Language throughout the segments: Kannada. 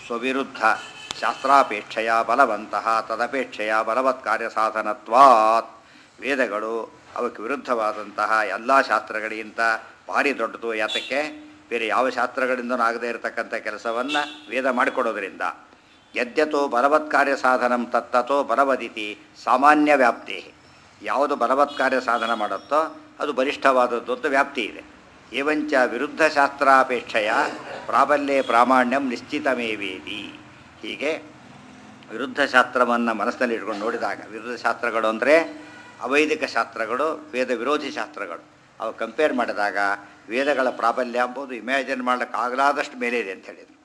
ಸ್ವವಿರುದ್ಧ ಶಾಸ್ತ್ರಾಪೇಕ್ಷೆಯ ಬಲವಂತಹ ತದಪೇಕ್ಷೆಯ ಬಲವತ್ ಕಾರ್ಯಸಾಧನತ್ವಾತ್ ವೇದಗಳು ಅವಕ್ಕೆ ವಿರುದ್ಧವಾದಂತಹ ಎಲ್ಲ ಶಾಸ್ತ್ರಗಳಿಗಿಂತ ಭಾರಿ ದೊಡ್ಡದು ಯಾತಕ್ಕೆ ಬೇರೆ ಯಾವ ಶಾಸ್ತ್ರಗಳಿಂದನೂ ಆಗದೇ ಇರತಕ್ಕಂಥ ಕೆಲಸವನ್ನು ವೇದ ಮಾಡಿಕೊಡೋದ್ರಿಂದ ಯದ್ಯತೋ ಬಲವತ್ ಕಾರ್ಯ ಸಾಧನಂ ತತ್ತತೋ ಬಲವದಿತಿ ಸಾಮಾನ್ಯ ವ್ಯಾಪ್ತಿ ಯಾವುದು ಬಲವತ್ ಕಾರ್ಯ ಸಾಧನ ಮಾಡುತ್ತೋ ಅದು ಬಲಿಷ್ಠವಾದದ್ದು ಅಂತ ವ್ಯಾಪ್ತಿ ಇದೆ ಏವಂಚ ವಿರುದ್ಧ ಶಾಸ್ತ್ರಾಪೇಕ್ಷೆಯ ಪ್ರಾಬಲ್ಯೆ ಪ್ರಾಮಾಣ್ಯಂ ನಿಶ್ಚಿತಮೇವೇದಿ ಹೀಗೆ ವಿರುದ್ಧ ಶಾಸ್ತ್ರವನ್ನು ಮನಸ್ಸಿನಲ್ಲಿ ಇಟ್ಕೊಂಡು ನೋಡಿದಾಗ ವಿರುದ್ಧ ಶಾಸ್ತ್ರಗಳು ಅಂದರೆ ಅವೈದಿಕ ಶಾಸ್ತ್ರಗಳು ವೇದ ವಿರೋಧಿ ಶಾಸ್ತ್ರಗಳು ಅವು ಕಂಪೇರ್ ಮಾಡಿದಾಗ ವೇದಗಳ ಪ್ರಾಬಲ್ಯ ಎಂಬುದು ಇಮ್ಯಾಜಿನ್ ಮಾಡೋಕ್ಕಾಗಲಾದಷ್ಟು ಮೇಲೆ ಇದೆ ಅಂತ ಹೇಳಿದರು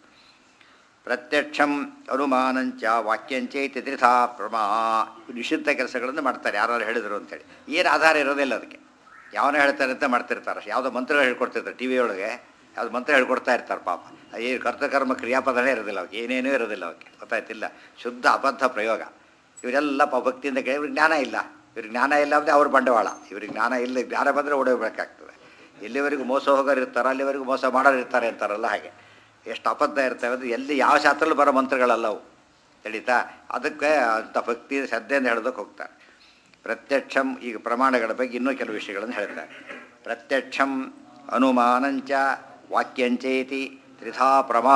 ಪ್ರತ್ಯಕ್ಷಂ ಅನುಮಾನಂಚ ವಾಕ್ಯಂಚೈತಿ ತ್ರಿಧಾ ಪ್ರಮಾ ನಿಷಿದ್ಧ ಕೆಲಸಗಳನ್ನು ಮಾಡ್ತಾರೆ ಯಾರು ಹೇಳಿದರು ಅಂತೇಳಿ ಏನು ಆಧಾರ ಇರೋದಿಲ್ಲ ಅದಕ್ಕೆ ಯಾವನ ಹೇಳ್ತಾರೆ ಅಂತ ಮಾಡ್ತಿರ್ತಾರೆ ಯಾವುದೋ ಮಂತ್ರಗಳು ಹೇಳ್ಕೊಡ್ತಿರ್ತಾರೆ ಟಿ ವಿ ಒಳಗೆ ಯಾವ್ದು ಮಂತ್ರ ಹೇಳ್ಕೊಡ್ತಾ ಇರ್ತಾರೆ ಪಾಪ ಏನು ಕರ್ತಕರ್ಮ ಕ್ರಿಯಾಪದನೇ ಇರೋದಿಲ್ಲ ಅವಕ್ಕೆ ಏನೇನೂ ಇರೋದಿಲ್ಲ ಅವಕ್ಕೆ ಗೊತ್ತಾಯ್ತಿಲ್ಲ ಶುದ್ಧ ಅಬದ್ಧ ಪ್ರಯೋಗ ಇವರೆಲ್ಲ ಪ ಭಕ್ತಿಯಿಂದ ಕೇಳಿ ಇವ್ರಿಗೆ ಜ್ಞಾನ ಇಲ್ಲ ಇವ್ರಿಗೆ ಜ್ಞಾನ ಇಲ್ಲ ಅಂದರೆ ಅವ್ರ ಬಂಡವಾಳ ಇವ್ರಿಗೆ ಜ್ಞಾನ ಇಲ್ಲ ಜ್ಞಾನ ಬಂದರೆ ಓಡೋಗ್ಬೇಕಾಗ್ತದೆ ಎಲ್ಲಿವರೆಗೂ ಮೋಸ ಹೋಗೋರು ಇರ್ತಾರೋ ಅಲ್ಲಿವರೆಗೂ ಮೋಸ ಮಾಡೋರು ಇರ್ತಾರೆ ಅಂತಾರಲ್ಲ ಹಾಗೆ ಎಷ್ಟು ಅಬದ್ಧ ಇರ್ತವೆ ಅದು ಎಲ್ಲಿ ಯಾವ ಶಾಸ್ತ್ರದಲ್ಲಿ ಬರೋ ಮಂತ್ರಗಳಲ್ಲ ಅವು ತಿಳಿತಾ ಅದಕ್ಕೆ ಅಂಥ ಭಕ್ತಿ ಶ್ರದ್ಧೆಯಿಂದ ಹೇಳೋದಕ್ಕೆ ಹೋಗ್ತಾರೆ ಪ್ರತ್ಯಕ್ಷಂ ಈಗ ಪ್ರಮಾಣಗಳ ಬಗ್ಗೆ ಇನ್ನೂ ಕೆಲವು ವಿಷಯಗಳನ್ನು ಹೇಳ್ತಾರೆ ಪ್ರತ್ಯಕ್ಷಂ ಅನುಮಾನಂಚ ವಾಕ್ಯಂಚೇತಿ ತ್ರಿಧಾ ಪ್ರಮಾ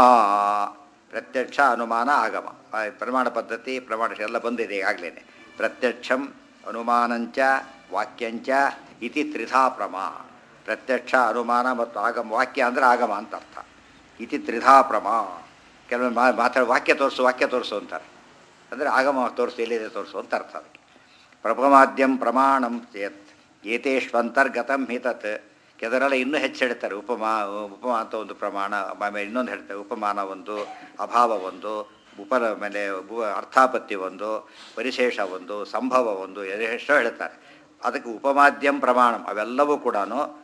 ಪ್ರತ್ಯಕ್ಷ ಅನುಮಾನ ಆಗಮ ಆ ಪ್ರಮಾಣ ಪದ್ಧತಿ ಪ್ರಮಾಣ ಎಲ್ಲ ಬಂದಿದೆ ಈಗಾಗಲೇ ಪ್ರತ್ಯಕ್ಷಂ ಅನುಮಾನಂಚ ವಾಕ್ಯಂಚ ಇತಿ ತ್ರಿಧಾ ಪ್ರಮಾ ಪ್ರತ್ಯಕ್ಷ ಅನುಮಾನ ಮತ್ತು ಆಗಮ ವಾಕ್ಯ ಅಂದರೆ ಆಗಮ ಅಂತ ಅರ್ಥ ಇತಿ ತ್ರಿಧಾ ಪ್ರಮಾ ಕೆಲವೊಂದು ಮಾ ಮಾತಾಡಿ ವಾಕ್ಯ ತೋರಿಸು ವಾಕ್ಯ ತೋರಿಸು ಅಂತಾರೆ ಅಂದರೆ ಆಗಮ ತೋರಿಸು ಎಲ್ಲಿದೆ ತೋರಿಸು ಅಂತ ಅರ್ಥ ಅದಕ್ಕೆ ಪ್ರಪಮಾದ್ಯಂ ಪ್ರಮಾಣಂ ಚೇತ್ ಏತೇಷ್ವಂತರ್ಗತಂ ಹಿತತ್ ಕೆಲವರೆಲ್ಲ ಇನ್ನೂ ಹೆಚ್ಚು ಹೇಳ್ತಾರೆ ಉಪಮಾ ಉಪಮಾ ಅಂತ ಒಂದು ಪ್ರಮಾಣ ಆಮೇಲೆ ಇನ್ನೊಂದು ಹೇಳ್ತಾರೆ ಉಪಮಾನ ಒಂದು ಅಭಾವ ಒಂದು ಉಪರ ಮೇಲೆ ಉಪ ಅರ್ಥಾಪತ್ತಿ ಒಂದು ಪರಿಶೇಷ ಒಂದು ಸಂಭವ ಒಂದು ಎಷ್ಟೋ ಹೇಳ್ತಾರೆ ಅದಕ್ಕೆ ಉಪಮಾದ್ಯಂ ಪ್ರಮಾಣಂ ಅವೆಲ್ಲವೂ ಕೂಡ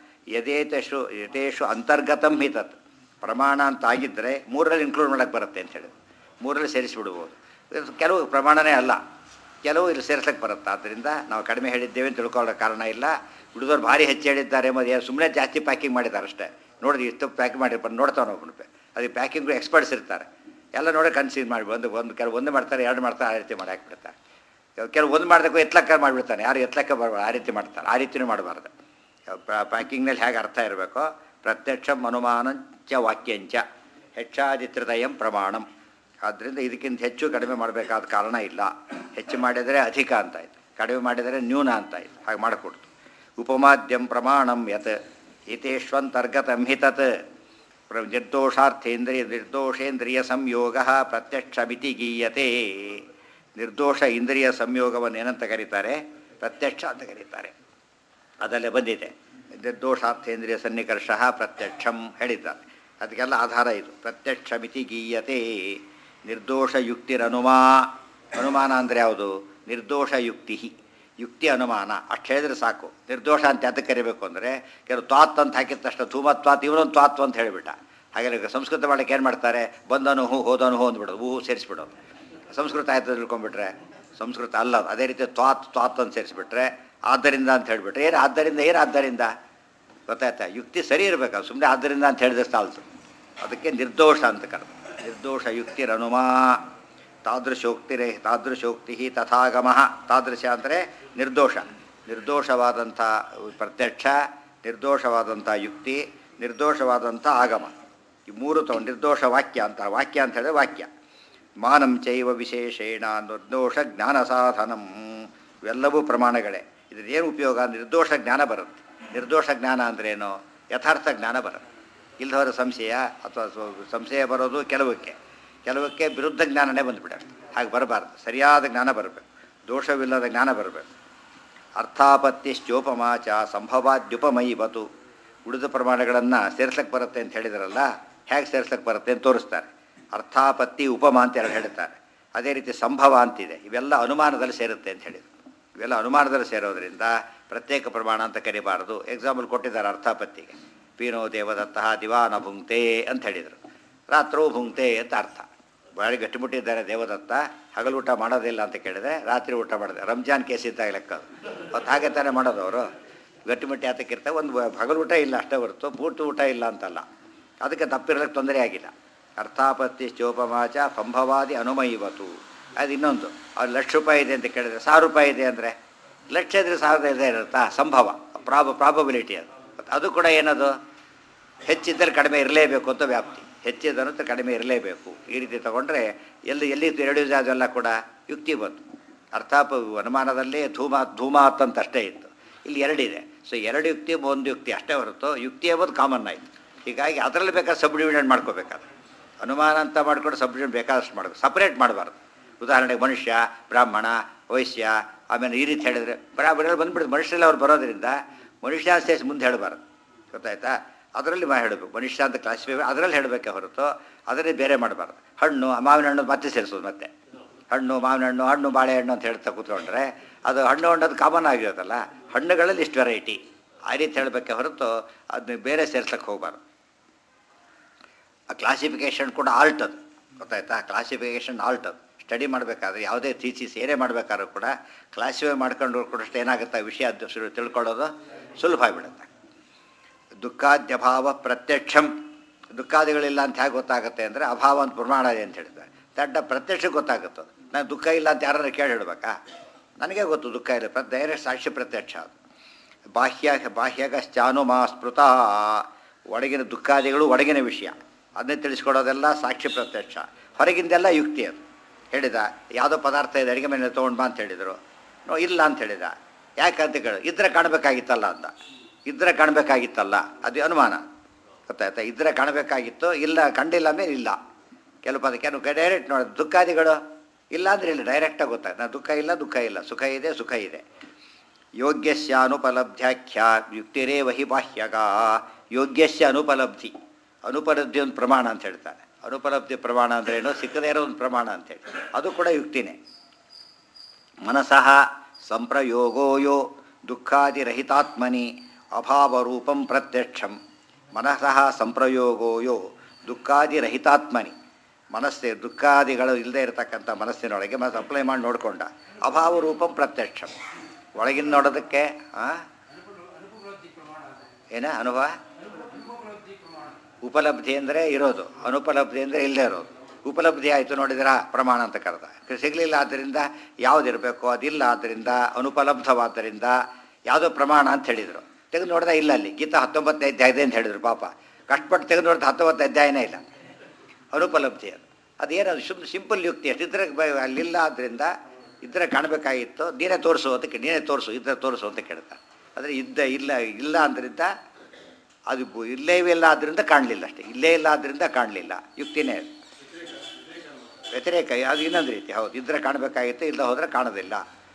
ಯಥೇತೇಷು ಯಥೇಷು ಅಂತರ್ಗತಂ ಹಿತತ್ ಪ್ರಮಾಣ ಅಂತ ಆಗಿದ್ದರೆ ಮೂರರಲ್ಲಿ ಇನ್ಕ್ಲೂಡ್ ಮಾಡೋಕ್ಕೆ ಬರುತ್ತೆ ಅಂತ ಹೇಳಿದ್ರು ಮೂರರಲ್ಲಿ ಸೇರಿಸಿಬಿಡ್ಬೋದು ಇದು ಕೆಲವು ಪ್ರಮಾಣನೇ ಅಲ್ಲ ಕೆಲವು ಇಲ್ಲಿ ಸೇರ್ಸಕ್ಕೆ ಬರುತ್ತೆ ಆದ್ದರಿಂದ ನಾವು ಕಡಿಮೆ ಹೇಳಿದ್ದೇವೆ ಅಂತ ತಿಳ್ಕೊಳ್ಳೋ ಕಾರಣ ಇಲ್ಲ ಹುಡುಗರು ಭಾರಿ ಹೆಚ್ಚು ಹೇಳಿದ್ದಾರೆ ಮತ್ತು ಏನು ಸುಮ್ಮನೆ ಜಾಸ್ತಿ ಪ್ಯಾಕಿಂಗ್ ಮಾಡಿದ್ದಾರೆ ಅಷ್ಟೇ ನೋಡಿದ್ರೆ ಇಷ್ಟು ಪ್ಯಾಕ್ ಮಾಡಿರ್ಬೋದು ನೋಡ್ತಾವೆ ಒಬ್ಬನು ಅದಕ್ಕೆ ಪ್ಯಾಕಿಂಗು ಎಕ್ಸ್ಪರ್ಟ್ಸ್ ಇರ್ತಾರೆ ಎಲ್ಲ ನೋಡಿ ಕನ್ಸೀವ್ ಮಾಡಿ ಒಂದು ಒಂದು ಕೆಲವು ಒಂದು ಮಾಡ್ತಾರೆ ಎರಡು ಮಾಡ್ತಾರೆ ಆ ರೀತಿ ಮಾಡಿ ಹಾಕ್ಬಿಡ್ತಾರೆ ಕೆಲವು ಒಂದು ಮಾಡ್ದಕ್ಕೂ ಎತ್ಲಕ್ಕ ಮಾಡಿಬಿಡ್ತಾನೆ ಯಾರು ಎತ್ಲಕ್ಕ ಬರಬಾರ್ದು ಆ ರೀತಿ ಮಾಡ್ತಾರೆ ಆ ರೀತಿಯೂ ಮಾಡಬಾರ್ದು ಪ್ಯಾಕಿಂಗ್ನಲ್ಲಿ ಹೇಗೆ ಅರ್ಥ ಇರಬೇಕೋ ಪ್ರತ್ಯಕ್ಷಂ ಅನುಮಾನಂಚ ವಾಕ್ಯಂಚ ಹೆಚ್ಚಾದಿತ್ರಿದಯಂ ಪ್ರಮಾಣಂ ಆದ್ದರಿಂದ ಇದಕ್ಕಿಂತ ಹೆಚ್ಚು ಕಡಿಮೆ ಮಾಡಬೇಕಾದ ಕಾರಣ ಇಲ್ಲ ಹೆಚ್ಚು ಮಾಡಿದರೆ ಅಧಿಕ ಅಂತಾಯ್ತು ಕಡಿಮೆ ಮಾಡಿದರೆ ನ್ಯೂನ ಅಂತಾಯ್ತು ಹಾಗೆ ಮಾಡಿಕೊಡ್ತು ಉಪಮಾದ್ಯಂ ಪ್ರಮಾಣಂ ಯತ್ ಹಿತೇಶ್ವಂತರ್ಗತಂ ಹಿತತ್ ಪ್ರ ನಿರ್ದೋಷಾರ್ಥೇಂದ್ರಿಯ ನಿರ್ದೋಷೇಂದ್ರಿಯ ಸಂಯೋಗ ಪ್ರತ್ಯಕ್ಷಮಿತಿ ಗೀಯತೆ ನಿರ್ದೋಷ ಇಂದ್ರಿಯ ಸಂಯೋಗವನ್ನು ಏನಂತ ಕರೀತಾರೆ ಪ್ರತ್ಯಕ್ಷ ಅಂತ ಕರೀತಾರೆ ಅದಲ್ಲೇ ಬಂದಿದೆ ನಿರ್ದೋಷಾರ್ಥೇಂದ್ರಿಯ ಸನ್ನಿಕರ್ಷ ಪ್ರತ್ಯಕ್ಷಂ ಹೇಳಿದ್ದಾರೆ ಅದಕ್ಕೆಲ್ಲ ಆಧಾರ ಇದು ಪ್ರತ್ಯಕ್ಷ ಮಿತಿ ಗೀಯತೆ ನಿರ್ದೋಷ ಯುಕ್ತಿರನುಮಾ ಅನುಮಾನ ಅಂದರೆ ಯಾವುದು ನಿರ್ದೋಷ ಯುಕ್ತಿ ಯುಕ್ತಿ ಅನುಮಾನ ಅಷ್ಟು ಹೇಳಿದ್ರೆ ಸಾಕು ನಿರ್ದೋಷ ಅಂತ ಅದಕ್ಕೆ ಕರಿಬೇಕು ಅಂದರೆ ಕೆಲವು ತ್ವಾತ್ ಅಂತ ಹಾಕಿದ ತಕ್ಷಣ ಧೂಮತ್ವಾತ್ ಇವನೊಂದು ತ್ವಾತ್ವ ಅಂತ ಹೇಳಿಬಿಟ್ಟ ಹಾಗೆ ಸಂಸ್ಕೃತ ಮಾಡಕ್ಕೆ ಏನು ಮಾಡ್ತಾರೆ ಬಂದನು ಹೂ ಹೋದನು ಹೂ ಅಂದ್ಬಿಡೋದು ಹೂ ಸೇರಿಸ್ಬಿಡೋದು ಸಂಸ್ಕೃತ ಆಯ್ತು ತಿಳ್ಕೊಂಡ್ಬಿಟ್ರೆ ಸಂಸ್ಕೃತ ಅಲ್ಲ ಅದು. ಅದೇ ರೀತಿ ತ್ವಾತ್ ತ್ವಾತ್ ಅಂತ ಸೇರಿಸ್ಬಿಟ್ರೆ ಆದ್ದರಿಂದ ಅಂತ ಹೇಳಿಬಿಟ್ರೆ ಏನು ಆದ್ದರಿಂದ ಏನು ಆದ್ದರಿಂದ ಗೊತ್ತಾಯ್ತಾ ಯುಕ್ತಿ ಸರಿ ಇರಬೇಕು ಸುಮ್ಮನೆ ಆದ್ದರಿಂದ ಅಂತ ಹೇಳಿದ್ರೆ ಸಾಲ್ತು ಅದಕ್ಕೆ ನಿರ್ದೋಷ ಅಂತ ಕರೆದು ನಿರ್ದೋಷ ಯುಕ್ತಿರನುಮಾ ತಾದೃಶೋಕ್ತಿರೇ ತಾದೃಶೋಕ್ತಿ ತಥಾಗಮ ತಾದೃಶ ಅಂದರೆ ನಿರ್ದೋಷ ನಿರ್ದೋಷವಾದಂಥ ಪ್ರತ್ಯಕ್ಷ ನಿರ್ದೋಷವಾದಂಥ ಯುಕ್ತಿ ನಿರ್ದೋಷವಾದಂಥ ಆಗಮ ಈ ಮೂರು ತಗೊಂಡು ನಿರ್ದೋಷ ವಾಕ್ಯ ಅಂತ ವಾಕ್ಯ ಅಂತ ಹೇಳಿದ್ರೆ ವಾಕ್ಯ ಮಾನಂ ಚೈವ ವಿಶೇಷೇಣ ನಿರ್ದೋಷ ಜ್ಞಾನ ಸಾಧನಂ ಇವೆಲ್ಲವೂ ಪ್ರಮಾಣಗಳೇ ಇದೇನು ಉಪಯೋಗ ನಿರ್ದೋಷ ಜ್ಞಾನ ಬರುತ್ತೆ ನಿರ್ದೋಷ ಜ್ಞಾನ ಅಂದ್ರೇನು ಯಥಾರ್ಥ ಜ್ಞಾನ ಬರುತ್ತೆ ಇಲ್ದವರ ಸಂಶಯ ಅಥವಾ ಸ್ವ- ಸಂಶಯ ಬರೋದು ಕೆಲವಕ್ಕೆ ಕೆಲವಕ್ಕೆ ವಿರುದ್ಧ ಜ್ಞಾನನೇ ಬಂದುಬಿಡುತ್ತೆ ಹಾಗೆ ಬರಬಾರ್ದು ಸರಿಯಾದ ಜ್ಞಾನ ಬರಬೇಕು ದೋಷವಿಲ್ಲದ ಜ್ಞಾನ ಬರಬೇಕು ಅರ್ಥಾಪತ್ತಿಶ್ಚೋಪಮಾಚ ಸಂಭವಾದ್ಯುಪಮಯಿ ಬತು ಉಳಿದ ಪ್ರಮಾಣಗಳನ್ನು ಸೇರ್ಸಕ್ಕೆ ಬರುತ್ತೆ ಅಂತ ಹೇಳಿದ್ರಲ್ಲ ಹೇಗೆ ಸೇರ್ಸಕ್ಕೆ ಬರುತ್ತೆ ಅಂತ ತೋರಿಸ್ತಾರೆ ಅರ್ಥಾಪತ್ತಿ ಉಪಮ ಅಂತ ಎರಡು ಹೇಳ್ತಾರೆ ಅದೇ ರೀತಿ ಸಂಭವ ಅಂತಿದೆ ಇವೆಲ್ಲ ಅನುಮಾನದಲ್ಲಿ ಸೇರುತ್ತೆ ಅಂತ ಹೇಳಿದ್ರು ಇವೆಲ್ಲ ಅನುಮಾನದಲ್ಲಿ ಸೇರೋದ್ರಿಂದ ಪ್ರತ್ಯೇಕ ಪ್ರಮಾಣ ಅಂತ ಕರಿಬಾರದು ಎಕ್ಸಾಂಪಲ್ ಕೊಟ್ಟಿದ್ದಾರೆ ಅರ್ಥಾಪತ್ತಿಗೆ ಪೀನೋ ದೇವದತ್ತಃ ದಿವಾನ ಭುಂಕ್ತೆ ಅಂತ ಹೇಳಿದರು ರಾತ್ರೋ ಭುಂಕ್ತೆ ಅಂತ ಅರ್ಥ ಭಾಳ ಗಟ್ಟಿಮುಟ್ಟಿದ್ದಾರೆ ದೇವದತ್ತ ಹಗಲು ಊಟ ಮಾಡೋದಿಲ್ಲ ಅಂತ ಕೇಳಿದ್ರೆ ರಾತ್ರಿ ಊಟ ಮಾಡಿದೆ ರಂಜಾನ್ ಕೇಸ್ ಇದ್ದಾಗ ಲೆಕ್ಕ ಅದು ಅವತ್ತು ಹಾಗೆ ತಾನೇ ಮಾಡೋದು ಅವರು ಗಟ್ಟಿಮುಟ್ಟಿ ಆತಕ್ಕಿರ್ತಾರೆ ಒಂದು ಹಗಲು ಊಟ ಇಲ್ಲ ಅಷ್ಟೇ ಹೊರತು ಪೂರ್ತಿ ಊಟ ಇಲ್ಲ ಅಂತಲ್ಲ ಅದಕ್ಕೆ ತಪ್ಪಿರೋದಕ್ಕೆ ತೊಂದರೆ ಆಗಿಲ್ಲ ಅರ್ಥಾಪತ್ತಿ ಚೋಪಮಾಚ ಸಂಭವಾದಿ ಅನುಮಯಿವತು ಅದು ಇನ್ನೊಂದು ಅವ್ರು ಲಕ್ಷ ರೂಪಾಯಿ ಇದೆ ಅಂತ ಕೇಳಿದ್ರೆ ಸಾವಿರ ರೂಪಾಯಿ ಇದೆ ಅಂದರೆ ಲಕ್ಷ ಇದ್ರೆ ಸಾವಿರದ ಇದೆ ಇರುತ್ತಾ ಸಂಭವ ಪ್ರಾಬ ಪ್ರಾಬಬಿಲಿಟಿ ಅದು ಮತ್ತೆ ಅದು ಕೂಡ ಏನದು ಹೆಚ್ಚಿದ್ದರೆ ಕಡಿಮೆ ಇರಲೇಬೇಕು ಅಂತ ವ್ಯಾಪ್ತಿ ಹೆಚ್ಚಿದಂತ ಕಡಿಮೆ ಇರಲೇಬೇಕು ಈ ರೀತಿ ತಗೊಂಡ್ರೆ ಎಲ್ಲಿ ಎಲ್ಲಿ ಎರಡು ಅದೆಲ್ಲ ಕೂಡ ಯುಕ್ತಿ ಬಂತು ಅರ್ಥಾಪ ಅನುಮಾನದಲ್ಲಿ ಧೂಮ ಧೂಮಾತ್ ಅಂತ ಅಷ್ಟೇ ಇತ್ತು ಇಲ್ಲಿ ಎರಡಿದೆ ಸೊ ಎರಡು ಯುಕ್ತಿ ಒಂದು ಯುಕ್ತಿ ಅಷ್ಟೇ ಹೊರತು ಯುಕ್ತಿ ಎಂಬುದು ಕಾಮನ್ ಆಯಿತು ಹೀಗಾಗಿ ಅದರಲ್ಲಿ ಬೇಕಾದ್ರೆ ಸಬ್ ಡಿವಿಷನ್ ಮಾಡ್ಕೋಬೇಕಾದ್ರೆ ಅನುಮಾನ ಅಂತ ಮಾಡ್ಕೊಂಡು ಸಬ್ ಡಿವಿಷನ್ ಬೇಕಾದಷ್ಟು ಮಾಡಬೇಕು ಸಪ್ರೇಟ್ ಮಾಡಬಾರ್ದು ಉದಾಹರಣೆಗೆ ಮನುಷ್ಯ ಬ್ರಾಹ್ಮಣ ವೈಶ್ಯ ಆಮೇಲೆ ಈ ರೀತಿ ಹೇಳಿದರೆ ಬ್ರಾಹ್ಮಣರಲ್ಲಿ ಬಂದ್ಬಿಡುತ್ತೆ ಮನುಷ್ಯರಲ್ಲಿ ಅವ್ರು ಬರೋದ್ರಿಂದ ಮನುಷ್ಯ ಸೇರಿಸಿ ಮುಂದೆ ಹೇಳಬಾರ್ದು ಗೊತ್ತಾಯ್ತಾ ಅದರಲ್ಲಿ ಮಾ ಹೇಳಬೇಕು ಮನುಷ್ಯ ಅಂತ ಕ್ಲಾಸಿಫೈ ಅದರಲ್ಲಿ ಹೇಳಬೇಕೆ ಹೊರತು ಅದರಲ್ಲಿ ಬೇರೆ ಮಾಡಬಾರ್ದು ಹಣ್ಣು ಮಾವಿನ ಹಣ್ಣು ಮತ್ತೆ ಸೇರಿಸೋದು ಮತ್ತೆ ಹಣ್ಣು ಮಾವಿನ ಹಣ್ಣು ಹಣ್ಣು ಬಾಳೆಹಣ್ಣು ಅಂತ ಹೇಳ್ತಾ ಕೂತ್ಕೊಂಡ್ರೆ ಅದು ಹಣ್ಣು ಹಣ್ಣದು ಕಾಮನ್ ಆಗಿರೋದಲ್ಲ ಹಣ್ಣುಗಳಲ್ಲಿ ಇಷ್ಟು ವೆರೈಟಿ ಆ ರೀತಿ ಹೇಳಬೇಕೆ ಹೊರತು ಅದನ್ನ ಬೇರೆ ಸೇರ್ಸಕ್ಕೆ ಹೋಗಬಾರ್ದು ಆ ಕ್ಲಾಸಿಫಿಕೇಷನ್ ಕೂಡ ಆಲ್ಟ್ ಅದು ಗೊತ್ತಾಯ್ತಾ ಕ್ಲಾಸಿಫಿಕೇಷನ್ ಆಲ್ಟ್ ಅದು ಸ್ಟಡಿ ಮಾಡಬೇಕಾದ್ರೆ ಯಾವುದೇ ಥೀಸಿಸ್ ಏನೇ ಮಾಡಬೇಕಾದ್ರೂ ಕೂಡ ಕ್ಲಾಸಿಫೈ ಮಾಡ್ಕೊಂಡು ಕೂಡ ಏನಾಗುತ್ತೆ ಆ ವಿಷಯ ಅದು ಸುಲು- ತಿಳ್ಕೊಳ್ಳೋದು ಸುಲಭ ಆಗಿಬಿಡುತ್ತೆ ದುಃಖಾದ್ಯಭಾವ ಪ್ರತ್ಯಕ್ಷಂ ದುಃಖಾದಿಗಳಿಲ್ಲ ಅಂತ ಹೇಗೆ ಗೊತ್ತಾಗುತ್ತೆ ಅಂದರೆ ಅಭಾವ ಅಂತ ಪ್ರಮಾಣ ಇದೆ ಅಂತ ಹೇಳಿದ್ದಾರೆ ದಡ್ಡ ಪ್ರತ್ಯಕ್ಷ ಗೊತ್ತಾಗುತ್ತೆ ನಾನು ದುಃಖ ಇಲ್ಲ ಅಂತ ಯಾರು ಕೇಳಿ ಹೇಳ್ಬೇಕಾ ನನಗೆ ಗೊತ್ತು ದುಃಖ ಇಲ್ಲ ಪ್ರ ಡೈರೆಕ್ಟ್ ಸಾಕ್ಷಿ ಪ್ರತ್ಯಕ್ಷ ಅದು ಬಾಹ್ಯ ಬಾಹ್ಯಗಶ್ಚಾನುಮಾ ಸ್ಮೃತ ಒಳಗಿನ ದುಃಖಾದಿಗಳು ಒಳಗಿನ ವಿಷಯ ಅದನ್ನೇ ತಿಳಿಸ್ಕೊಡೋದೆಲ್ಲ ಸಾಕ್ಷಿ ಪ್ರತ್ಯಕ್ಷ ಹೊರಗಿಂದೆಲ್ಲ ಯುಕ್ತಿ ಅದು ಹೇಳಿದ ಯಾವುದೋ ಪದಾರ್ಥ ಇದೆ ಅಡುಗೆ ಮನೆ ತೊಗೊಂಡು ಬಾ ಅಂತ ಹೇಳಿದರು ನೋ ಇಲ್ಲ ಅಂತ ಹೇಳಿದ ಯಾಕಂತ ಕೇಳಿ ಇದ್ರೆ ಕಾಣಬೇಕಾಗಿತ್ತಲ್ಲ ಅಂತ ಇದ್ರೆ ಕಾಣಬೇಕಾಗಿತ್ತಲ್ಲ ಅದು ಅನುಮಾನ ಗೊತ್ತಾಯ್ತಾ ಇದ್ರೆ ಕಾಣಬೇಕಾಗಿತ್ತು ಇಲ್ಲ ಕಂಡಿಲ್ಲ ಮೇಲೆ ಇಲ್ಲ ಕೆಲವು ಪದ ಕೆಲವು ಡೈರೆಕ್ಟ್ ನೋಡಿ ದುಃಖಾದಿಗಳು ಇಲ್ಲ ಅಂದರೆ ಇಲ್ಲ ಡೈರೆಕ್ಟಾಗಿ ಗೊತ್ತಾಯ್ತು ನಾ ದುಃಖ ಇಲ್ಲ ದುಃಖ ಇಲ್ಲ ಸುಖ ಇದೆ ಸುಖ ಇದೆ ಯೋಗ್ಯಸ್ಯ ಅನುಪಲಬ್ಧ್ಯಾಖ್ಯ ಯುಕ್ತಿರೇವ ಹಿ ಬಾಹ್ಯಗ ಯೋಗ್ಯಸ್ಯ ಅನುಪಲಬ್ಧಿ ಅನುಪಲಬ್ಧಿ ಒಂದು ಪ್ರಮಾಣ ಅಂತ ಹೇಳ್ತಾನೆ ಅನುಪಲಬ್ಧಿ ಪ್ರಮಾಣ ಅಂದ್ರೇನು ಸಿಕ್ಕದೇ ಇರೋ ಒಂದು ಪ್ರಮಾಣ ಅಂತೇಳಿ ಅದು ಕೂಡ ಯುಕ್ತಿನೇ ಮನಸಃ ಸಂಪ್ರಯೋಗೋ ಯೋ ದುಃಖಾದಿರಹಿತಾತ್ಮನಿ ಅಭಾವರೂಪಂ ಪ್ರತ್ಯಕ್ಷಂ ಮನಸಃ ಸಂಪ್ರಯೋಗೋ ಯೋ ದುಃಖಾದಿರಹಿತಾತ್ಮನಿ ಮನಸ್ಸೇ ದುಃಖಾದಿಗಳು ಇಲ್ಲದೆ ಇರತಕ್ಕಂಥ ಮನಸ್ಸಿನೊಳಗೆ ಮನಸ್ಸು ಅಪ್ಲೈ ಮಾಡಿ ನೋಡಿಕೊಂಡ ಅಭಾವ ರೂಪಂ ಪ್ರತ್ಯಕ್ಷಂ ಒಳಗಿನ ನೋಡೋದಕ್ಕೆ ಆ? ಏನ ಅನುಭವ ಉಪಲಬ್ಧಿ ಅಂದರೆ ಇರೋದು ಅನುಪಲಬ್ಧಿ ಅಂದರೆ ಇಲ್ಲದೆ ಇರೋದು ಉಪಲಬ್ಧಿ ಆಯಿತು ನೋಡಿದ್ರ ಪ್ರಮಾಣ ಅಂತ ಕರೆದ ಸಿಗಲಿಲ್ಲ ಆದ್ದರಿಂದ ಯಾವುದಿರಬೇಕು ಅದಿಲ್ಲ ಆದ್ದರಿಂದ ಅನುಪಲಬ್ಧವಾದ್ದರಿಂದ ಯಾವುದೋ ಪ್ರಮಾಣ ಅಂತ ಹೇಳಿದರು ತೆಗೆದು ನೋಡಿದ ಇಲ್ಲ ಅಲ್ಲಿ ಗೀತಾ ಹತ್ತೊಂಬತ್ತನೇ ಅಧ್ಯಾಯ ಇದೆ ಅಂತ ಹೇಳಿದರು ಪಾಪ ಕಷ್ಟಪಟ್ಟು ತೆಗೆದು ನೋಡಿದ ಹತ್ತೊಂಬತ್ತು ಅಧ್ಯಾಯನೇ ಇಲ್ಲ ಅನುಪಲಬ್ಧಿ ಅದು ಅದೇನದು ಸುಮ್ಮನೆ ಸಿಂಪಲ್ ಯುಕ್ತಿ ಅಷ್ಟಿದ್ರೆ ಬ- ಅಲ್ಲಿಲ್ಲ ಆದ್ದರಿಂದ ಇದ್ರೆ ಕಾಣಬೇಕಾಗಿತ್ತು ನೀನೇ ತೋರಿಸು ಅಂತ ಕೇ- ನೀನೇ ತೋರಿಸು ಇದ್ರೆ ತೋರಿಸು ಅಂತ ಕೇಳ್ತಾರೆ ಆದರೆ ಇದ್ದ ಇಲ್ಲ ಇಲ್ಲ ಅಂದ್ರಿಂದ ಅದು ಬು- ಇಲ್ಲೇ ಇಲ್ಲ ಆದ್ದರಿಂದ ಕಾಣಲಿಲ್ಲ ಅಷ್ಟೇ ಇಲ್ಲೇ ಇಲ್ಲ ಆದ್ದರಿಂದ ಕಾಣಲಿಲ್ಲ ಯುಕ್ತಿನೇ ಅದು. ವ್ಯತಿರೇಕ ಅದು ಇನ್ನೊಂದು ರೀತಿ ಹೌದು ಇದ್ರೆ ಕಾಣಬೇಕಾಗಿತ್ತು ಇಲ್ಲ ಹೋದರೆ ಕಾಣೋದಿಲ್ಲ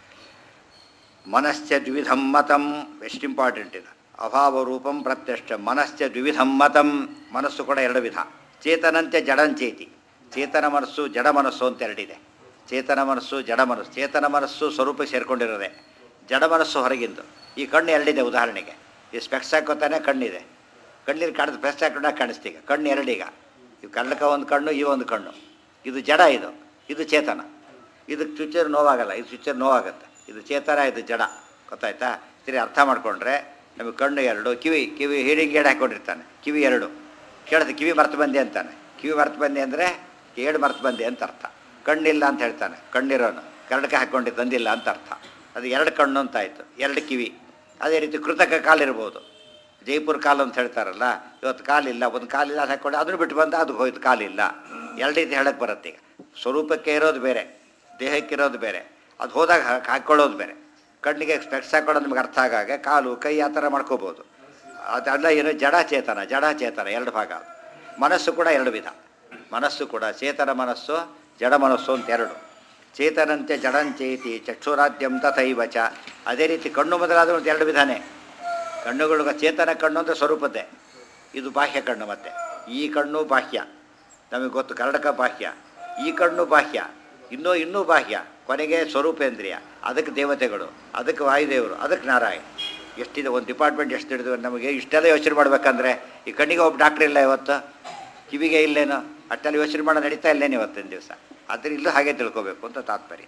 ಮನಶ್ಚ ದ್ವಿಧಂ ಮತಂ ಎಷ್ಟು ಇಂಪಾರ್ಟೆಂಟ್ ಇದು ಅಭಾವ ರೂಪಂ ಪ್ರತ್ಯಕ್ಷ ಮನಶ್ಚ ದ್ವಿಧಂ ಮತಂ ಮನಸ್ಸು ಕೂಡ ಎರಡು ವಿಧ ಚೇತನಂತೆ ಜಡಂಚೇತಿ ಚೇತನ ಮನಸ್ಸು ಜಡ ಮನಸ್ಸು ಅಂತ ಎರಡಿದೆ ಚೇತನ ಮನಸ್ಸು ಜಡ ಮನಸ್ಸು ಚೇತನ ಮನಸ್ಸು ಸ್ವರೂಪ ಸೇರಿಕೊಂಡಿರೋದೆ ಜಡ ಮನಸ್ಸು ಹೊರಗಿಂದು ಈ ಕಣ್ಣು ಎರಡಿದೆ ಉದಾಹರಣೆಗೆ ಈ ಸ್ಪೆಕ್ಸ್ ಹಾಕೋತಾನೆ ಕಣ್ಣಿದೆ ಕಣ್ಣೀರು ಕಾಣಿಸ್ ಸ್ಪೆಕ್ಸ್ ಹಾಕೊಂಡಾಗ ಕಾಣಿಸ್ತೀಗ ಕಣ್ಣು ಎರಡೀಗ ಇವು ಕನ್ನಡಕ ಒಂದು ಕಣ್ಣು ಈ ಒಂದು ಕಣ್ಣು ಇದು ಜಡ ಇದು ಇದು ಚೇತನ ಇದಕ್ಕೆ ಚುಚ್ಚರ್ ನೋವಾಗಲ್ಲ ಇದು ಚುಚ್ಚರ್ ನೋವಾಗುತ್ತೆ ಇದು ಚೇತನ ಇದು ಜಡ ಗೊತ್ತಾಯ್ತಾ ಸರಿ ಅರ್ಥ ಮಾಡಿಕೊಂಡ್ರೆ ನಮಗೆ ಕಣ್ಣು ಎರಡು ಕಿವಿ ಕಿವಿ ಹೀರಿಂಗ್ ಏಡ್ ಹಾಕ್ಕೊಂಡಿರ್ತಾನೆ ಕಿವಿ ಎರಡು ಕೇಳಿದ್ರೆ ಕಿವಿ ಮರ್ತು ಬಂದೆ ಅಂತಾನೆ ಕಿವಿ ಮರ್ತು ಬಂದೆ ಅಂದರೆ ಏಡು ಮರ್ತು ಬಂದೆ ಅಂತ ಅರ್ಥ ಕಣ್ಣಿಲ್ಲ ಅಂತ ಹೇಳ್ತಾನೆ ಕಣ್ಣಿರೋನು ಕನ್ನಡಕ ಹಾಕ್ಕೊಂಡು ತಂದಿಲ್ಲ ಅಂತ ಅರ್ಥ ಅದು ಎರಡು ಕಣ್ಣು ಅಂತ ಆಯಿತು ಎರಡು ಕಿವಿ ಅದೇ ರೀತಿ ಕೃತಕ ಕಾಲಿರ್ಬೋದು ಜೈಪುರ್ ಕಾಲು ಅಂತ ಹೇಳ್ತಾರಲ್ಲ ಇವತ್ತು ಕಾಲಿಲ್ಲ ಒಂದು ಕಾಲಿಲ್ಲ ಅದು ಹಾಕ್ಕೊಂಡು ಅದನ್ನು ಬಿಟ್ಟು ಬಂದ ಅದು ಹೋಯ್ತು ಕಾಲಿಲ್ಲ ಎರಡು ರೀತಿ ಹೇಳಕ್ಕೆ ಬರುತ್ತೆ ಈಗ ಸ್ವರೂಪಕ್ಕೆ ಇರೋದು ಬೇರೆ ದೇಹಕ್ಕಿರೋದು ಬೇರೆ ಅದು ಹೋದಾಗ ಹಾಕ್- ಹಾಕ್ಕೊಳ್ಳೋದು ಬೇರೆ ಕಣ್ಣಿಗೆ ಸ್ಪೆಕ್ಸ್ ಹಾಕೊಳ್ಳೋದು ನಮ್ಗೆ ಅರ್ಥ ಆಗಾಗ ಕಾಲು ಕೈ ಆ ಥರ ಮಾಡ್ಕೋಬೋದು ಅದೆಲ್ಲ ಏನು ಜಡ ಚೇತನ ಜಡ ಚೇತನ ಎರಡು ಭಾಗ ಅದು ಮನಸ್ಸು ಕೂಡ ಎರಡು ವಿಧ ಮನಸ್ಸು ಕೂಡ ಚೇತನ ಮನಸ್ಸು ಜಡ ಮನಸ್ಸು ಅಂತ ಎರಡು ಚೇತನಂತೆ ಜಡಂಚೇತಿ ಚಕ್ಷುರಾದ್ಯಂ ತಥೈವ ಚ ಅದೇ ರೀತಿ ಕಣ್ಣು ಮೊದಲಾದ ಒಂದು ಎರಡು ವಿಧಾನೇ ಕಣ್ಣುಗಳು ಚೇತನ ಕಣ್ಣು ಅಂದರೆ ಸ್ವರೂಪದ್ದೇ ಇದು ಬಾಹ್ಯ ಕಣ್ಣು ಮತ್ತೆ ಈ ಕಣ್ಣು ಬಾಹ್ಯ ನಮಗೆ ಗೊತ್ತು ಕರ್ಣಕ ಬಾಹ್ಯ ಈ ಕಣ್ಣು ಬಾಹ್ಯ ಇನ್ನೂ ಇನ್ನೂ ಬಾಹ್ಯ ಕೊನೆಗೆ ಸ್ವರೂಪೇಂದ್ರಿಯ ಅದಕ್ಕೆ ದೇವತೆಗಳು ಅದಕ್ಕೆ ವಾಯುದೇವರು ಅದಕ್ಕೆ ನಾರಾಯಣ ಎಷ್ಟಿದೆ ಒಂದು ಡಿಪಾರ್ಟ್ಮೆಂಟ್ ಎಷ್ಟು ಹಿಡಿದು ನಮಗೆ ಇಷ್ಟೆಲ್ಲ ಯೋಚನೆ ಮಾಡ್ಬೇಕಂದ್ರೆ ಈ ಕಣ್ಣಿಗೆ ಒಬ್ಬ ಡಾಕ್ಟ್ರ್ ಇಲ್ಲ ಇವತ್ತು ಕಿವಿಗೆ ಇಲ್ಲೇನೋ ಅಷ್ಟೆಲ್ಲ ಯೋಚನೆ ಮಾಡೋ ನಡೀತಾ ಇಲ್ಲೇನು ಇವತ್ತಿನ ದಿವಸ ಅದ್ರ ಇಲ್ಲೂ ಹಾಗೆ ತಿಳ್ಕೊಬೇಕು ಅಂತ ತಾತ್ಪರ್ಯ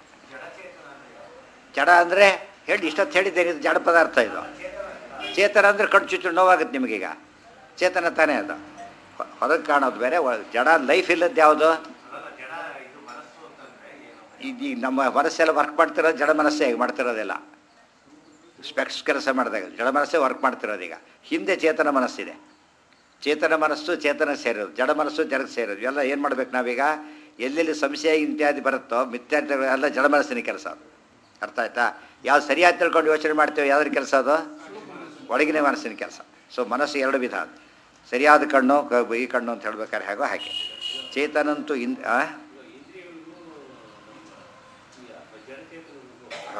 ಜಡ ಅಂದರೆ ಹೇಳಿ ಇಷ್ಟೊತ್ತು ಹೇಳಿದ್ದೇನೆ ಇದು ಜಡ ಪದಾರ್ಥ ಇದು ಚೇತನ ಅಂದರೆ ಕಣ್ಣು ಚುಚ್ಚು ನೋವಾಗುತ್ತೆ ನಿಮಗೀಗ ಚೇತನ ತಾನೇ ಅದು ಹೊರಗೆ ಕಾಣೋದು ಬೇರೆ ಒಳ- ಜಡ ಲೈಫ್ ಇಲ್ಲದ್ದು ಯಾವುದು ಈಗ ಈಗ ನಮ್ಮ ಮನಸ್ಸೆಲ್ಲ ವರ್ಕ್ ಮಾಡ್ತಿರೋದು ಜಡ ಮನಸ್ಸೇ ಈಗ ಮಾಡ್ತಿರೋದೆಲ್ಲ ಸ್ಪೆಕ್ಸ್ ಕೆಲಸ ಮಾಡಿದಾಗ ಜಡ ಮನಸ್ಸೇ ವರ್ಕ್ ಮಾಡ್ತಿರೋದು ಈಗ ಹಿಂದೆ ಚೇತನ ಮನಸ್ಸಿದೆ ಚೇತನ ಮನಸ್ಸು ಚೇತನ ಸೇರೋದು ಜಡ ಮನಸ್ಸು ಜಡಕ್ಕೆ ಸೇರೋದು ಎಲ್ಲ ಏನು ಮಾಡ್ಬೇಕು ನಾವೀಗ ಎಲ್ಲೆಲ್ಲಿ ಸಂಶಯ ಇತ್ಯಾದಿ ಬರುತ್ತೋ ಮಿಥ್ಯಾರ್ಥಗಳು ಎಲ್ಲ ಜಡ ಮನಸ್ಸಿನ ಕೆಲಸ ಅದು ಅರ್ಥ ಆಯ್ತಾ ಯಾವ್ದು ಸರಿಯಾಗಿ ತಿಳ್ಕೊಂಡು ಯೋಚನೆ ಮಾಡ್ತೇವೆ ಯಾವ್ದ್ರ ಕೆಲಸ ಅದು ಒಳಗಿನ ಮನಸ್ಸಿನ ಕೆಲಸ ಸೊ ಮನಸ್ಸು ಎರಡು ವಿಧ ಅದು ಸರಿಯಾದ ಕಣ್ಣು ಕ- ಈ ಕಣ್ಣು ಅಂತ ಹೇಳ್ಬೇಕಾದ್ರೆ ಹೇಗೋ ಹಾಗೆ ಚೇತನಂತೂ ಇನ್ ಆ? ಹ.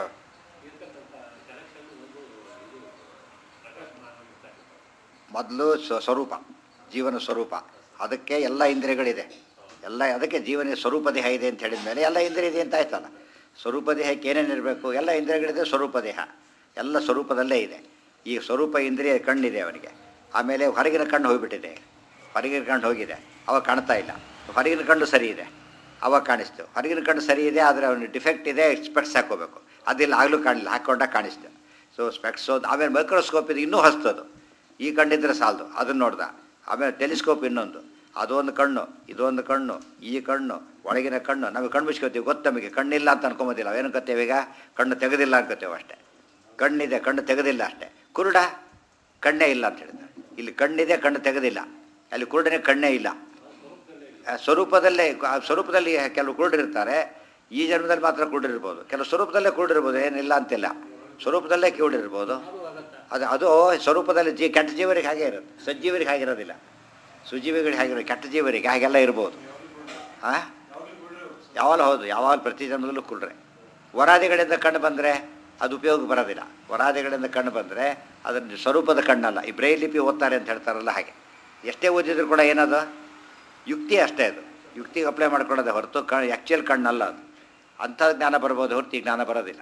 ಮೊದಲು ಸ್ವ- ಸ್ವರೂಪ ಜೀವನ ಸ್ವರೂಪ ಅದಕ್ಕೆ ಎಲ್ಲ ಇಂದ್ರಿಯಗಳಿದೆ ಎಲ್ಲ ಅದಕ್ಕೆ ಜೀವನ ಸ್ವರೂಪ ದೇಹ ಇದೆ ಅಂತ ಹೇಳಿದ ಮೇಲೆ ಎಲ್ಲ ಇಂದ್ರಿಯ ಇದೆ ಅಂತ ಆಯ್ತಲ್ಲ ಸ್ವರೂಪ ದೇಹಕ್ಕೆ ಏನೇನು ಇರಬೇಕು ಎಲ್ಲ ಇಂದ್ರಿಯಗಳಿದೆ ಸ್ವರೂಪ ದೇಹ ಎಲ್ಲ ಸ್ವರೂಪದಲ್ಲೇ ಇದೆ ಈ ಸ್ವರೂಪ ಇಂದ್ರಿಯ ಕಣ್ಣಿದೆ ಅವನಿಗೆ ಆಮೇಲೆ ಹೊರಗಿನ ಕಣ್ಣು ಹೋಗಿಬಿಟ್ಟಿದೆ ಹೊರಗಿನ ಕಣ್ಣು ಹೋಗಿದೆ ಅವಾಗ ಕಾಣ್ತಾ ಇಲ್ಲ ಹೊರಗಿನ ಕಣ್ಣು ಸರಿ ಇದೆ ಅವಾಗ ಕಾಣಿಸ್ತು ಹೊರಗಿನ ಕಣ್ಣು ಸರಿ ಇದೆ ಆದರೆ ಅವನಿಗೆ ಡಿಫೆಕ್ಟ್ ಇದೆ ಸ್ಪೆಕ್ಸ್ ಹಾಕೋಬೇಕು ಅದಿಲ್ಲ ಆಗಲೂ ಕಾಣಲಿಲ್ಲ ಹಾಕೊಂಡಾಗ ಕಾಣಿಸ್ತು ಸೊ ಸ್ಪೆಕ್ಸ್ ಆಮೇಲೆ ಮೈಕ್ರೋಸ್ಕೋಪ್ ಇದು ಇನ್ನೂ ಹೊಸ್ತದು ಈ ಕಣ್ಣಿದ್ರೆ ಸಾಲದು ಅದನ್ನು ನೋಡ್ದ ಆಮೇಲೆ ಟೆಲಿಸ್ಕೋಪ್ ಇನ್ನೊಂದು ಅದೊಂದು ಕಣ್ಣು ಇದೊಂದು ಕಣ್ಣು ಈ ಕಣ್ಣು ಒಳಗಿನ ಕಣ್ಣು ನಮಗೆ ಕಣ್ಣು ಮುಚ್ಕೋತೀವಿ ಗೊತ್ತು ನಮಗೆ ಕಣ್ಣಿಲ್ಲ ಅಂತ ಅನ್ಕೊಂಬೋದಿಲ್ಲ ಏನು ಅನ್ಕೋತೇವೆ ಈಗ ಕಣ್ಣು ತೆಗೆದಿಲ್ಲ ಅನ್ಕೋತೇವೆ ಅಷ್ಟೇ ಕಣ್ಣಿದೆ ಕಣ್ಣು ತೆಗೆದಿಲ್ಲ ಅಷ್ಟೇ ಕುರುಡ ಕಣ್ಣೇ ಇಲ್ಲ ಅಂತ ಹೇಳಿದ ಇಲ್ಲಿ ಕಣ್ಣಿದೆ ಕಣ್ಣು ತೆಗೆದಿಲ್ಲ ಅಲ್ಲಿ ಕುರುಡನೇ ಕಣ್ಣೇ ಇಲ್ಲ ಆ ಸ್ವರೂಪದಲ್ಲೇ ಆ ಸ್ವರೂಪದಲ್ಲಿ ಕೆಲವು ಕುರುಡಿರ್ತಾರೆ ಈ ಜನ್ಮದಲ್ಲಿ ಮಾತ್ರ ಕುರುಡಿರ್ಬೋದು ಕೆಲವು ಸ್ವರೂಪದಲ್ಲೇ ಕುರುಡಿರ್ಬೋದು ಏನಿಲ್ಲ ಅಂತಿಲ್ಲ ಸ್ವರೂಪದಲ್ಲೇ ಕುರುಡಿರ್ಬೋದು ಅದು ಅದು ಸ್ವರೂಪದಲ್ಲಿ ಜೀ ಕೆಟ್ಟ ಜೀವರಿಗೆ ಹಾಗೆ ಇರುತ್ತೆ ಸಜ್ಜೀವರಿಗೆ ಹಾಗಿರೋದಿಲ್ಲ ಸುಜೀವಿಗಳಿಗೆ ಹಾಗಿರೋ ಕೆಟ್ಟ ಜೀವರಿಗೆ ಹಾಗೆಲ್ಲ ಇರ್ಬೋದು ಹಾಂ ಯಾವಾಗ ಹೌದು ಯಾವಾಗ ಪ್ರತಿ ಜನ್ಮದಲ್ಲೂ ಕುರುಡ್ರೆ ವರಾದಿಗಳಿಂದ ಕಣ್ಣು ಬಂದರೆ ಅದು ಉಪಯೋಗ ಬರೋದಿಲ್ಲ ವರಾದಿಗಳಿಂದ ಕಣ್ಣು ಬಂದರೆ ಅದರ ಸ್ವರೂಪದ ಕಣ್ಣಲ್ಲ ಈ ಬ್ರೈಲ್ ಲಿಪಿ ಓದ್ತಾರೆ ಅಂತ ಹೇಳ್ತಾರಲ್ಲ ಹಾಗೆ ಎಷ್ಟೇ ಓದಿದ್ರು ಕೂಡ ಏನದು ಯುಕ್ತಿ ಅಷ್ಟೇ ಅದು ಯುಕ್ತಿಗೆ ಅಪ್ಲೈ ಮಾಡ್ಕೊಳ್ಳೋದೆ ಹೊರತು ಕ ಆ್ಯಕ್ಚುಯಲ್ ಕಣ್ಣಲ್ಲ ಅದು ಅಂಥ ಜ್ಞಾನ ಬರ್ಬೋದು ಹೊರತು ಈ ಜ್ಞಾನ ಬರೋದಿಲ್ಲ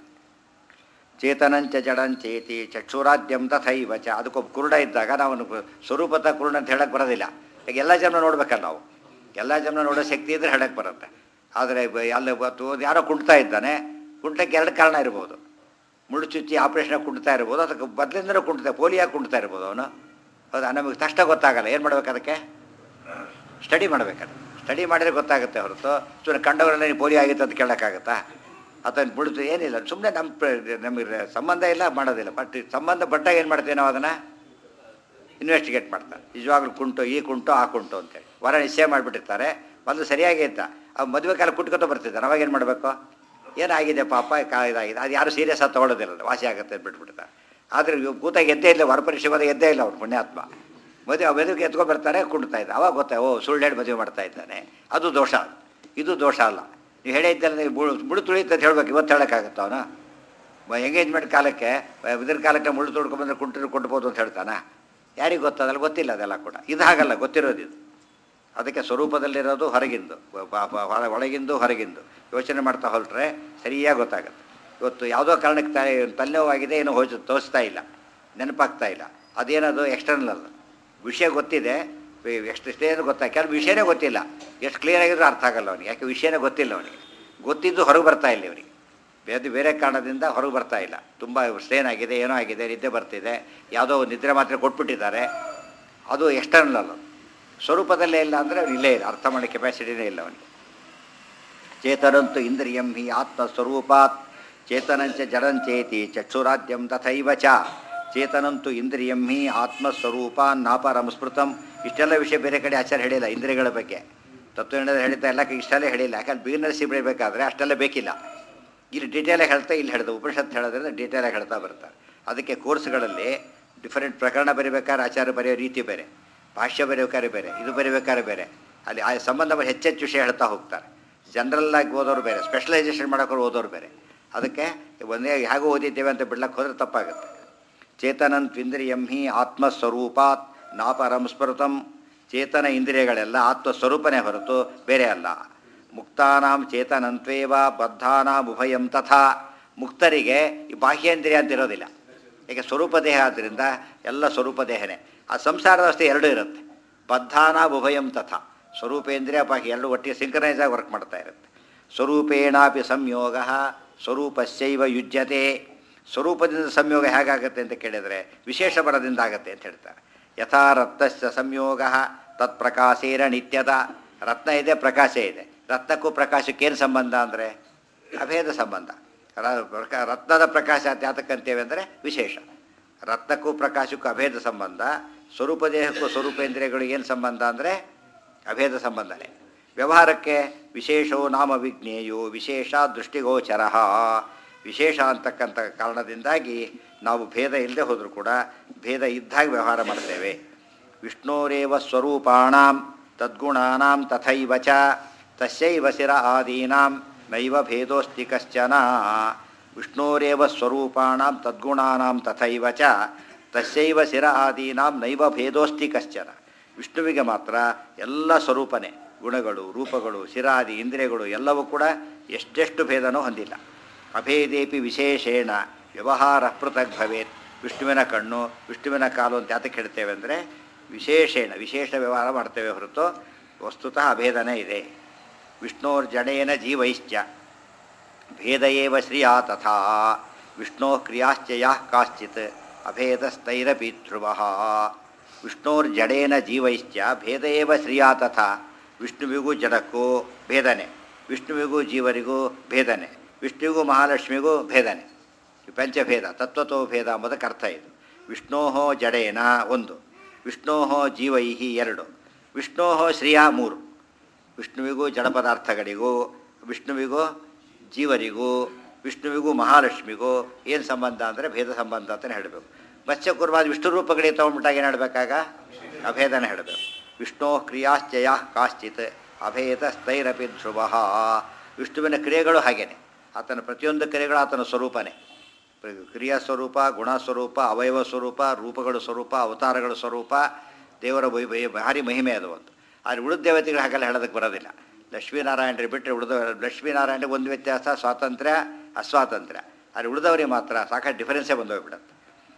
ಚೇತನಂಚ ಜಡಂಚೇತಿ ಚಕ್ಷುರಾದ್ಯಂ ತಥೈವ ಚ ಅದಕ್ಕೊಬ್ಬ ಕುರುಡ ಇದ್ದಾಗ ನಾವು ಅವ್ನಿಗೆ ಸ್ವರೂಪದ ಕುರುಡ ಅಂತ ಹೇಳಕ್ಕೆ ಬರೋದಿಲ್ಲ ಈಗ ಎಲ್ಲ ಜನ ನೋಡ್ಬೇಕಲ್ಲ ನಾವು ಎಲ್ಲ ಜನ ನೋಡೋ ಶಕ್ತಿ ಇದ್ರೆ ಹೇಳಕ್ಕೆ ಬರುತ್ತೆ ಆದರೆ ಅಲ್ಲಿ ಇವತ್ತು ಯಾರೋ ಕುಂಟ್ತಾ ಇದ್ದಾನೆ ಕುಂಟಕ್ಕೆ ಎರಡು ಕಾರಣ ಇರ್ಬೋದು ಮುಳ್ಳು ಚುಚ್ಚಿ ಆಪ್ರೇಷನ್ ಕುಂಟ್ತಾ ಇರ್ಬೋದು ಅದಕ್ಕೆ ಬದಲಿಂದನೂ ಕುಂಟ್ತಾ ಪೋಲಿಯಾಗಿ ಕುಂಟ್ತಾ ಇರ್ಬೋದು ಅವನು ಹೌದಾ ನಮಗೆ ತಕ್ಷಣ ಗೊತ್ತಾಗಲ್ಲ ಏನು ಮಾಡ್ಬೇಕು ಅದಕ್ಕೆ ಸ್ಟಡಿ ಮಾಡಬೇಕದು ಸ್ಟಡಿ ಮಾಡಿದ್ರೆ ಗೊತ್ತಾಗುತ್ತೆ ಹೊರತು ಸುಮ್ಮನೆ ಕಂಡವರೆಲ್ಲ ನೀವು ಪೋಲಿಯೋ ಆಗಿತ್ತು ಅಂತ ಕೇಳೋಕ್ಕಾಗತ್ತಾ ಅದನ್ನು ಬಿಡ್ತು ಏನಿಲ್ಲ ಸುಮ್ಮನೆ ನಮ್ಮ ಪ್ರ- ನಮಗೆ ಸಂಬಂಧ ಇಲ್ಲ ಮಾಡೋದಿಲ್ಲ ಬಟ್ ಸಂಬಂಧ ಪಟ್ಟಾಗ ಏನು ಮಾಡ್ತೀವಿ ನಾವು ಅದನ್ನು ಇನ್ವೆಸ್ಟಿಗೇಟ್ ಮಾಡ್ತಾರೆ ನಿಜವಾಗ್ಲೂ ಕುಂಟು ಈ ಕುಂಟು ಆ ಕುಂಟು ಅಂತೇಳಿ ವರ ನಿಶ್ಚಯ ಮಾಡಿಬಿಟ್ಟಿರ್ತಾರೆ ಮೊದಲು ಸರಿಯಾಗಿ ಇತ್ತ ಆ ಮದುವೆ ಕಾಲ ಕುಟ್ಕೊತ ಬರ್ತಿದ್ದಾರೆ ಅವಾಗ ಏನು ಮಾಡಬೇಕು ಏನಾಗಿದೆ ಪಾಪ ಕಾ ಇದಾಗಿದೆ ಅದು ಯಾರು ಸೀರಿಯಸ್ ಆಗಿ ತೊಗೊಳೋದಿಲ್ಲ ವಾಸಿ ಆಗುತ್ತೆ ಅಂತ ಬಿಟ್ಬಿಡ್ತಾರೆ ಆದರೆ ಇವ್ ಕೂತಾಗ ಎದ್ದೇ ಇಲ್ಲ ವರ ಪರೀಕ್ಷೆ ಹೋದ ಎದ್ದೇ ಇಲ್ಲ ಅವ್ರು ಪುಣ್ಯಾತ್ಮ ಮದುವೆ ಮದುವೆಗೆ ಎತ್ಕೊಂಡು ಬರ್ತಾರೆ ಕುಂಡ್ತಾ ಇದ್ದ ಅವಾಗ ಗೊತ್ತಾ ಓ ಸುಳ್ಳು ಹೇಳಿ ಮದುವೆ ಮಾಡ್ತಾ ಇದ್ದಾನೆ ಅದು ದೋಷ ಇದು ದೋಷ ಅಲ್ಲ ನೀವು ಹೇಳೇ ಇದ್ದಲ್ಲ ನೀವು ಮುಳು ಮುಳು ತುಳಿಯುತ್ತೆ ಅಂತ ಹೇಳ್ಬೇಕು ಇವತ್ತು ಹೇಳೋಕ್ಕಾಗತ್ತ ಅವನು ಎಂಗೇಜ್ಮೆಂಟ್ ಕಾಲಕ್ಕೆ ಇದ್ರ ಕಾಲಕ್ಕೆ ಮುಳ್ಳು ತುಳ್ಕೊಂಡ್ಬಂದ್ರೆ ಕುಂಟಿರು ಕೊಟ್ಬೋದು ಅಂತ ಹೇಳ್ತಾನ ಯಾರಿಗೆ ಗೊತ್ತದಲ್ಲ ಗೊತ್ತಿಲ್ಲ ಅದೆಲ್ಲ ಕೂಡ ಇದು ಹಾಗಲ್ಲ ಗೊತ್ತಿರೋದು ಇದು ಅದಕ್ಕೆ ಸ್ವರೂಪದಲ್ಲಿರೋದು ಹೊರಗಿಂದು ಬ- ಬ- ಒಳ- ಒಳಗಿಂದು ಹೊರಗಿಂದು ಯೋಚನೆ ಮಾಡ್ತಾ ಹೊರಟ್ರೆ ಸರಿಯಾಗಿ ಗೊತ್ತಾಗುತ್ತೆ ಇವತ್ತು ಯಾವುದೋ ಕಾರಣಕ್ಕೆ ತ ತಲೆನೋವಾಗಿದೆ ಏನೋ ಹೋಚ ತೋರಿಸ್ತಾ ಇಲ್ಲ ನೆನಪಾಗ್ತಾ ಇಲ್ಲ ಅದೇನದು ಎಕ್ಸ್ಟರ್ನಲ್ ಅಲ್ಲ ವಿಷಯ ಗೊತ್ತಿದೆ ಎಷ್ಟು ಇಷ್ಟೇನು ಗೊತ್ತಾ ಕೆಲವು ವಿಷಯನೇ ಗೊತ್ತಿಲ್ಲ ಎಷ್ಟು ಕ್ಲಿಯರ್ ಆಗಿದ್ರು ಅರ್ಥ ಆಗಲ್ಲ ಅವನಿಗೆ ಯಾಕೆ ವಿಷಯನೇ ಗೊತ್ತಿಲ್ಲ ಅವನಿಗೆ ಗೊತ್ತಿದ್ದು ಹೊರಗೆ ಬರ್ತಾ ಇಲ್ಲ ಅವನಿಗೆ ಬೇರೆ ಬೇರೆ ಕಾರಣದಿಂದ ಹೊರಗೆ ಬರ್ತಾ ಇಲ್ಲ ತುಂಬ ಸ್ಟ್ರೇನ್ ಆಗಿದೆ ಏನೋ ಆಗಿದೆ ನಿದ್ದೆ ಬರ್ತಿದೆ ಯಾವುದೋ ಒಂದು ನಿದ್ರೆ ಮಾತ್ರ ಕೊಟ್ಬಿಟ್ಟಿದ್ದಾರೆ ಅದು ಎಕ್ಸ್ಟರ್ನಲ್ ಅಲ್ಲ ಸ್ವರೂಪದಲ್ಲೇ ಇಲ್ಲ ಅಂದರೆ ಅವ್ನು ಇಲ್ಲೇ ಇಲ್ಲ ಅರ್ಥ ಮಾಡೋ ಕೆಪಾಸಿಟಿನೇ ಇಲ್ಲ ಅವನಿಗೆ ಚೇತನಂತು ಇಂದ್ರಿಯಂ ಹಿ ಆತ್ಮಸ್ವರೂಪಾತ್ ಚೇತನಂಚ ಜಡಂಚೇತಿ ಚಕ್ಷುರಾದ್ಯಂ ತಥೈವ ಚ ಚೇತನಂತು ಇಂದ್ರಿಯಂ ಹಿ ಆತ್ಮಸ್ವರೂಪ ನಾಪರಂ ಸ್ಮೃತಂ ಇಷ್ಟೆಲ್ಲ ವಿಷಯ ಬೇರೆ ಕಡೆ ಆಚಾರ ಹೇಳಿಲ್ಲ ಇಂದ್ರಿಯಗಳ ಬಗ್ಗೆ ತತ್ವನಿರ್ಣಯ ಹೇಳಿತಾ ಎಲ್ಲ ಇಷ್ಟೆಲ್ಲ ಹೇಳಿಲ್ಲ ಯಾಕಂದ್ರೆ ಬಿಗಿನರ್ಸಿ ಬೆಳಿಬೇಕಾದ್ರೆ ಅಷ್ಟೆಲ್ಲ ಬೇಕಿಲ್ಲ ಇಲ್ಲಿ ಡೀಟೇಲಾಗಿ ಹೇಳ್ತಾ ಇಲ್ಲಿ ಹೇಳಿದ ಉಪನಿಷತ್ ಹೇಳೋದ್ರಿಂದ ಡೀಟೇಲಾಗಿ ಹೇಳ್ತಾ ಬರ್ತಾರೆ ಅದಕ್ಕೆ ಕೋರ್ಸ್ಗಳಲ್ಲಿ ಡಿಫರೆಂಟ್ ಪ್ರಕರಣ ಬರೀಬೇಕಾದ್ರೆ ಆಚಾರ ಬರೆಯೋ ರೀತಿ ಬೇರೆ ಭಾಷ್ಯ ಬರೆಯೋಕಾರೆ ಬೇರೆ ಇದು ಬರೀಬೇಕಾದ್ರೆ ಬೇರೆ ಅಲ್ಲಿ ಆ ಸಂಬಂಧ ಹೆಚ್ಚೆಚ್ಚು ವಿಷಯ ಹೇಳ್ತಾ ಹೋಗ್ತಾರೆ ಜನರಲ್ ಆಗಿ ಓದೋರು ಬೇರೆ ಸ್ಪೆಷಲೈಸೇಷನ್ ಮಾಡೋರು ಓದೋರು ಬೇರೆ ಅದಕ್ಕೆ ಒಂದೇ ಹೇಗೆ ಓದಿದ್ದೇವೆ ಅಂತ ಬಿಡ್ಲಕ್ಕೆ ಹೋದ್ರೆ ತಪ್ಪಾಗುತ್ತೆ ಚೇತನಂತ್ವಿಂದ್ರಿಯಂ ಹಿ ಆತ್ಮಸ್ವರೂಪಾತ್ ನಾಪರಂ ಸ್ಮೃತಂ ಚೇತನ ಇಂದ್ರಿಯಗಳೆಲ್ಲ ಆತ್ಮಸ್ವರೂಪನೇ ಹೊರತು ಬೇರೆ ಅಲ್ಲ ಮುಕ್ತಾನಾಂ ಚೇತನಂತ್ವೇವ ಬದ್ಧಾನಾಂ ಉಭಯಂ ತಥಾ ಮುಕ್ತರಿಗೆ ಈ ಬಾಹ್ಯೇಂದ್ರಿಯ ಅಂತ ಇರೋದಿಲ್ಲ ಏಕೆ ಸ್ವರೂಪ ದೇಹ ಆದ್ದರಿಂದ ಎಲ್ಲ ಸ್ವರೂಪ ದೇಹನೇ ಆ ಸಂಸಾರದ ಅವಸ್ಥೆ ಎರಡೂ ಇರುತ್ತೆ ಬದ್ಧಾನ ಉಭಯಂ ತಥಾ ಸ್ವರೂಪೇಂದ್ರಿಯ ಬಾಹ್ಯ ಎರಡು ಒಟ್ಟಿಗೆ ಸಿಂಕ್ರನೈಸ್ ಆಗಿ ವರ್ಕ್ ಮಾಡ್ತಾ ಇರುತ್ತೆ ಸ್ವರೂಪೇಣಾಪಿ ಸಂಯೋಗ ಸ್ವರೂಪಶ್ಚೈವ ಯುಜ್ಯತೆ ಸ್ವರೂಪದಿಂದ ಸಂಯೋಗ ಹೇಗಾಗುತ್ತೆ ಅಂತ ಕೇಳಿದರೆ ವಿಶೇಷ ಬರದಿಂದ ಆಗುತ್ತೆ ಅಂತ ಹೇಳ್ತಾರೆ ಯಥಾ ರಕ್ತಸ್ಯ ಸಂಯೋಗ ತತ್ಪ್ರಕಾಶೇನ ನಿತ್ಯದ ರತ್ನ ಇದೆ ಪ್ರಕಾಶ ಇದೆ ರತ್ನಕ್ಕೂ ಪ್ರಕಾಶಕ್ಕೇನು ಸಂಬಂಧ ಅಂದರೆ ಅಭೇದ ಸಂಬಂಧ ರ- ಪ್ರಕ- ರತ್ನದ ಪ್ರಕಾಶ ಅಂತ ಯಾತಕ್ಕಂತೇವೆ ಅಂದರೆ ವಿಶೇಷ ರತ್ನಕ್ಕೂ ಪ್ರಕಾಶಕ್ಕೂ ಅಭೇದ ಸಂಬಂಧ ಸ್ವರೂಪ ದೇಹಕ್ಕೂ ಸ್ವರೂಪೇಂದ್ರಿಯಗಳು ಏನು ಸಂಬಂಧ ಅಂದರೆ ಅಭೇದ ಸಂಬಂಧನೇ ವ್ಯವಹಾರಕ್ಕೆ ವಿಶೇಷವು ನಾಮ ವಿಜ್ಞೇಯೋ ವಿಶೇಷ ದೃಷ್ಟಿಗೋಚರ ವಿಶೇಷ ಅಂತಕ್ಕಂಥ ಕಾರಣದಿಂದಾಗಿ ನಾವು ಭೇದ ಇಲ್ಲದೆ ಹೋದರೂ ಕೂಡ ಭೇದ ಇದ್ದಾಗ ವ್ಯವಹಾರ ಮಾಡ್ತೇವೆ ವಿಷ್ಣೋರೇವ ಸ್ವರೂಪಾಣಾಂ ತದ್ಗುಣಾನಾಂ ತಥೈವ ಚ ತಸ್ಯೈವ ಶಿರ ಆದೀನಾಂ ನೈವ ಭೇದೋಸ್ತಿ ಕಶ್ಚನ ವಿಷ್ಣೋರೇವ ಸ್ವರೂಪಾಣಾಂ ತದ್ಗುಣಾನಾಂ ತಥೈವ ಚ ತಸ್ಯೈವ ಶಿರ ಆದೀನಾಂ ನೈವ ಭೇದೋಸ್ತಿ ಕಶ್ಚನ ವಿಷ್ಣುವಿಗೆ ಮಾತ್ರ ಎಲ್ಲ ಸ್ವರೂಪನೇ ಗುಣಗಳು ರೂಪಗಳು ಶಿರಾದಿ ಇಂದ್ರಿಯಗಳು ಎಲ್ಲವೂ ಕೂಡ ಎಷ್ಟೆಷ್ಟು ಭೇದನೂ ಹೊಂದಿಲ್ಲ ಅಭೇದೇಪಿ ವಿಶೇಷೇಣ ವ್ಯವಹಾರ ಪೃಥಕ್ ಭವೇತ್ ವಿಷ್ಣುವಿನ ಕಣ್ಣು ವಿಷ್ಣುವಿನ ಕಾಲು ಅಂತ ಯಾತಕ್ಕೆ ಹೇಳ್ತೇವೆ ಅಂದರೆ ವಿಶೇಷೇಣ ವಿಶೇಷ ವ್ಯವಹಾರ ಮಾಡ್ತೇವೆ ಹೊರತು ವಸ್ತುತಃ ಅಭೇದನೇ ಇದೆ ವಿಷ್ಣೋರ್ಜಡೇನ ಜೀವೈಶ್ಚ ಭೇದ ಏವ ಶ್ರಿಯಾ ತಥಾ ವಿಷ್ಣೋ ಕ್ರಿಯಾಶ್ಚ ಯಾಃ ಕಾಶ್ಚಿತ್ ಅಭೇದಸ್ತೈರಪಿ ಧ್ರುವ ವಿಷ್ಣೋರ್ಜಡೇನ ಜೀವೈಶ್ಚ ಭೇದ ಏವ ಶ್ರಿಯಾ ತಥಾ ವಿಷ್ಣುವಿಗೂ ಜಡಕ್ಕೂ ಭೇದನೆ ವಿಷ್ಣುವಿಗೂ ಜೀವರಿಗೂ ಭೇದನೆ ವಿಷ್ಣುವಿಗೂ ಮಹಾಲಕ್ಷ್ಮಿಗೂ ಭೇದನೆ ಈ ಪಂಚಭೇದ ತತ್ವತೋ ಭೇದ ಎಂಬುದಕ್ಕೆ ಅರ್ಥ ಇದು ವಿಷ್ಣೋ ಜಡೇನ ಒಂದು ವಿಷ್ಣೋ ಜೀವೈಹಿ ಎರಡು ವಿಷ್ಣೋ ಶ್ರಿಯಾ ಮೂರು ವಿಷ್ಣುವಿಗೂ ಜಡ ಪದಾರ್ಥಗಳಿಗೂ ವಿಷ್ಣುವಿಗೂ ಜೀವರಿಗೂ ವಿಷ್ಣುವಿಗೂ ಮಹಾಲಕ್ಷ್ಮಿಗೂ ಏನು ಸಂಬಂಧ ಅಂದರೆ ಭೇದ ಸಂಬಂಧ ಅಂತಲೇ ಹೇಳಬೇಕು ಮತ್ಸ್ಯ ಕುರ್ಮಾದ ವಿಷ್ಣು ರೂಪಗಳಿಗೆ ತೊಗೊಂಡ್ಬಿಟ್ಟಾಗ ಏನು ಹೇಳಬೇಕಾಗ ಅಭೇದನ ಹೇಳಬೇಕು ವಿಷ್ಣೋ ಕ್ರಿಯಾಶ್ಚಯ ಕಾಶ್ಚಿತ್ ಅಭೇದ ಸ್ಥೈರಪಿ ಧ್ರುವ ವಿಷ್ಣುವಿನ ಕ್ರಿಯೆಗಳು ಹಾಗೇನೆ ಆತನ ಪ್ರತಿಯೊಂದು ಕ್ರಿಯೆಗಳು ಆತನ ಸ್ವರೂಪನೇ ಕ್ರಿಯಾ ಸ್ವರೂಪ ಗುಣ ಸ್ವರೂಪ ಅವಯವ ಸ್ವರೂಪ ರೂಪಗಳ ಸ್ವರೂಪ ಅವತಾರಗಳ ಸ್ವರೂಪ ದೇವರ ವೈ ವೈ- ಭಾರಿ ಮಹಿಮೆ ಅದು ಒಂದು ಆದರೆ ಉಳಿದ ದೇವತೆಗಳು ಹಾಗೆಲ್ಲ ಹೇಳೋದಕ್ಕೆ ಬರೋದಿಲ್ಲ ಲಕ್ಷ್ಮೀನಾರಾಯಣರಿಗೆ ಬಿಟ್ಟರೆ ಉಳಿದ ಲಕ್ಷ್ಮೀನಾರಾಯಣರಿಗೆ ಒಂದು ವ್ಯತ್ಯಾಸ ಸ್ವಾತಂತ್ರ್ಯ ಅಸ್ವಾತಂತ್ರ್ಯ ಆದರೆ ಉಳಿದವರಿಗೆ ಮಾತ್ರ ಸಾಕಷ್ಟು ಡಿಫರೆನ್ಸೇ ಬಂದೋಗ್ಬಿಡುತ್ತೆ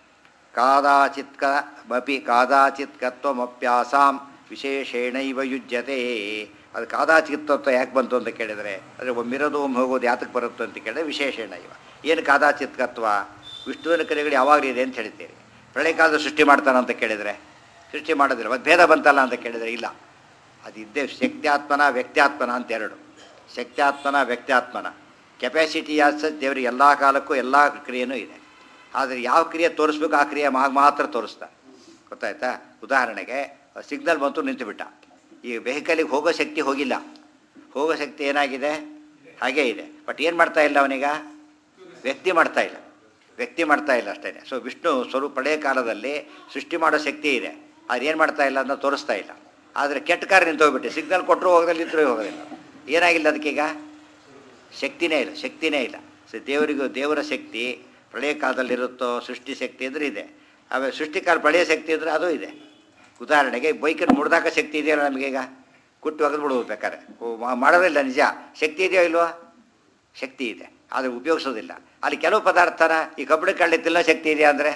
ಕಾದಾಚಿತ್ಕ ಮಪಿ ಕಾದಾಚಿತ್ಕತ್ವಮಪ್ಯಾಸಾಂ ವಿಶೇಷೇಣೈವ ಯುಜ್ಯತೆ ಅದು ಕಾದಾಚಿತ್ತತ್ವ ಯಾಕೆ ಬಂತು ಅಂತ ಕೇಳಿದರೆ ಅಂದರೆ ಒಮ್ಮಿರೋದು ಒಮ್ಮೆ ಹೋಗೋದು ಯಾತಕ್ಕೆ ಬರುತ್ತೋ ಅಂತ ಕೇಳಿದ್ರೆ ವಿಶೇಷೇಣ ಇವ ಏನು ಕಾದಾಚಿತ್ಕತ್ವ ವಿಷ್ಣುವಿನ ಕ್ರಿಯೆಗಳು ಯಾವಾಗಲೂ ಇದೆ ಅಂತ ಹೇಳ್ತೀರಿ ಪ್ರಳಯ ಕಾಲದ ಸೃಷ್ಟಿ ಮಾಡ್ತಾನೆ ಅಂತ ಕೇಳಿದರೆ ಸೃಷ್ಟಿ ಮಾಡೋದಿಲ್ಲ ಮತ್ತು ಭೇದ ಬಂತಲ್ಲ ಅಂತ ಕೇಳಿದರೆ ಇಲ್ಲ ಅದು ಇದ್ದೇ ಶಕ್ತ್ಯಾತ್ಮನ ವ್ಯಕ್ತ್ಯಾತ್ಮನ ಅಂತ ಎರಡು ಶಕ್ತ್ಯಾತ್ಮನ ವ್ಯಕ್ತ್ಯಾತ್ಮನ ಕೆಪಾಸಿಟಿ ಯಾಸ ದೇವರಿಗೆ ಎಲ್ಲ ಕಾಲಕ್ಕೂ ಎಲ್ಲ ಕ್ರಿಯೆನೂ ಇದೆ ಆದರೆ ಯಾವ ಕ್ರಿಯೆ ತೋರಿಸ್ಬೇಕು ಆ ಕ್ರಿಯೆ ಮಾ ಮಾತ್ರ ತೋರಿಸ್ತಾ ಗೊತ್ತಾಯ್ತಾ ಉದಾಹರಣೆಗೆ ಸಿಗ್ನಲ್ ಬಂತು ನಿಂತುಬಿಟ್ಟ ಈ ವೆಹಿಕಲಿಗೆ ಹೋಗೋ ಶಕ್ತಿ ಹೋಗಿಲ್ಲ ಹೋಗೋ ಶಕ್ತಿ ಏನಾಗಿದೆ ಹಾಗೇ ಇದೆ ಬಟ್ ಏನು ಮಾಡ್ತಾ ಇಲ್ಲ ಅವನೀಗ ವ್ಯಕ್ತಿ ಮಾಡ್ತಾ ಇಲ್ಲ ವ್ಯಕ್ತಿ ಮಾಡ್ತಾ ಇಲ್ಲ ಅಷ್ಟೇ ಸೊ ವಿಷ್ಣು ಸ್ವರೂಪ ಹಳೆಯ ಕಾಲದಲ್ಲಿ ಸೃಷ್ಟಿ ಮಾಡೋ ಶಕ್ತಿ ಇದೆ ಅದು ಏನು ಮಾಡ್ತಾ ಇಲ್ಲ ಅಂತ ತೋರಿಸ್ತಾ ಇಲ್ಲ ಆದರೆ ಕೆಟ್ಟ ಕಾರ್ ನಿಂತು ಹೋಗ್ಬಿಟ್ಟು ಸಿಗ್ನಲ್ ಕೊಟ್ಟರು ಹೋಗೋದಿಲ್ಲ ಇದ್ರೂ ಹೋಗೋದಿಲ್ಲ ಏನಾಗಿಲ್ಲ ಅದಕ್ಕೀಗ ಶಕ್ತಿನೇ ಇಲ್ಲ ಶಕ್ತಿನೇ ಇಲ್ಲ ಸೊ ದೇವರಿಗೂ ದೇವರ ಶಕ್ತಿ ಪ್ರಳಯ ಕಾಲದಲ್ಲಿರುತ್ತೋ ಸೃಷ್ಟಿ ಶಕ್ತಿ ಅಂದರೆ ಇದೆ ಆಮೇಲೆ ಸೃಷ್ಟಿ ಕಾಲ ಪ್ರಳಯ ಶಕ್ತಿ ಅಂದರೆ ಅದು ಇದೆ ಉದಾಹರಣೆಗೆ ಬೈಕನ್ನು ಮುಡ್ದಾಕ ಶಕ್ತಿ ಇದೆಯಲ್ಲ ನಮಗೀಗ ಕುಟ್ಟು ಒಗೆದು ಬಿಡ್ಬೋದು ಬೇಕಾದ್ರೆ ಓ, ಮಾ- ಮಾಡೋದಿಲ್ಲ ನಿಜ ಶಕ್ತಿ ಇದೆಯೋ ಇಲ್ವೋ ಶಕ್ತಿ ಇದೆ ಆದರೆ ಉಪಯೋಗಿಸೋದಿಲ್ಲ ಅಲ್ಲಿ ಕೆಲವು ಪದಾರ್ಥನ ಈ ಕಬ್ಬಡಿ ಕಳ್ಳಿ ತಿನ್ನೋ ಶಕ್ತಿ ಇದೆಯಾ ಅಂದರೆ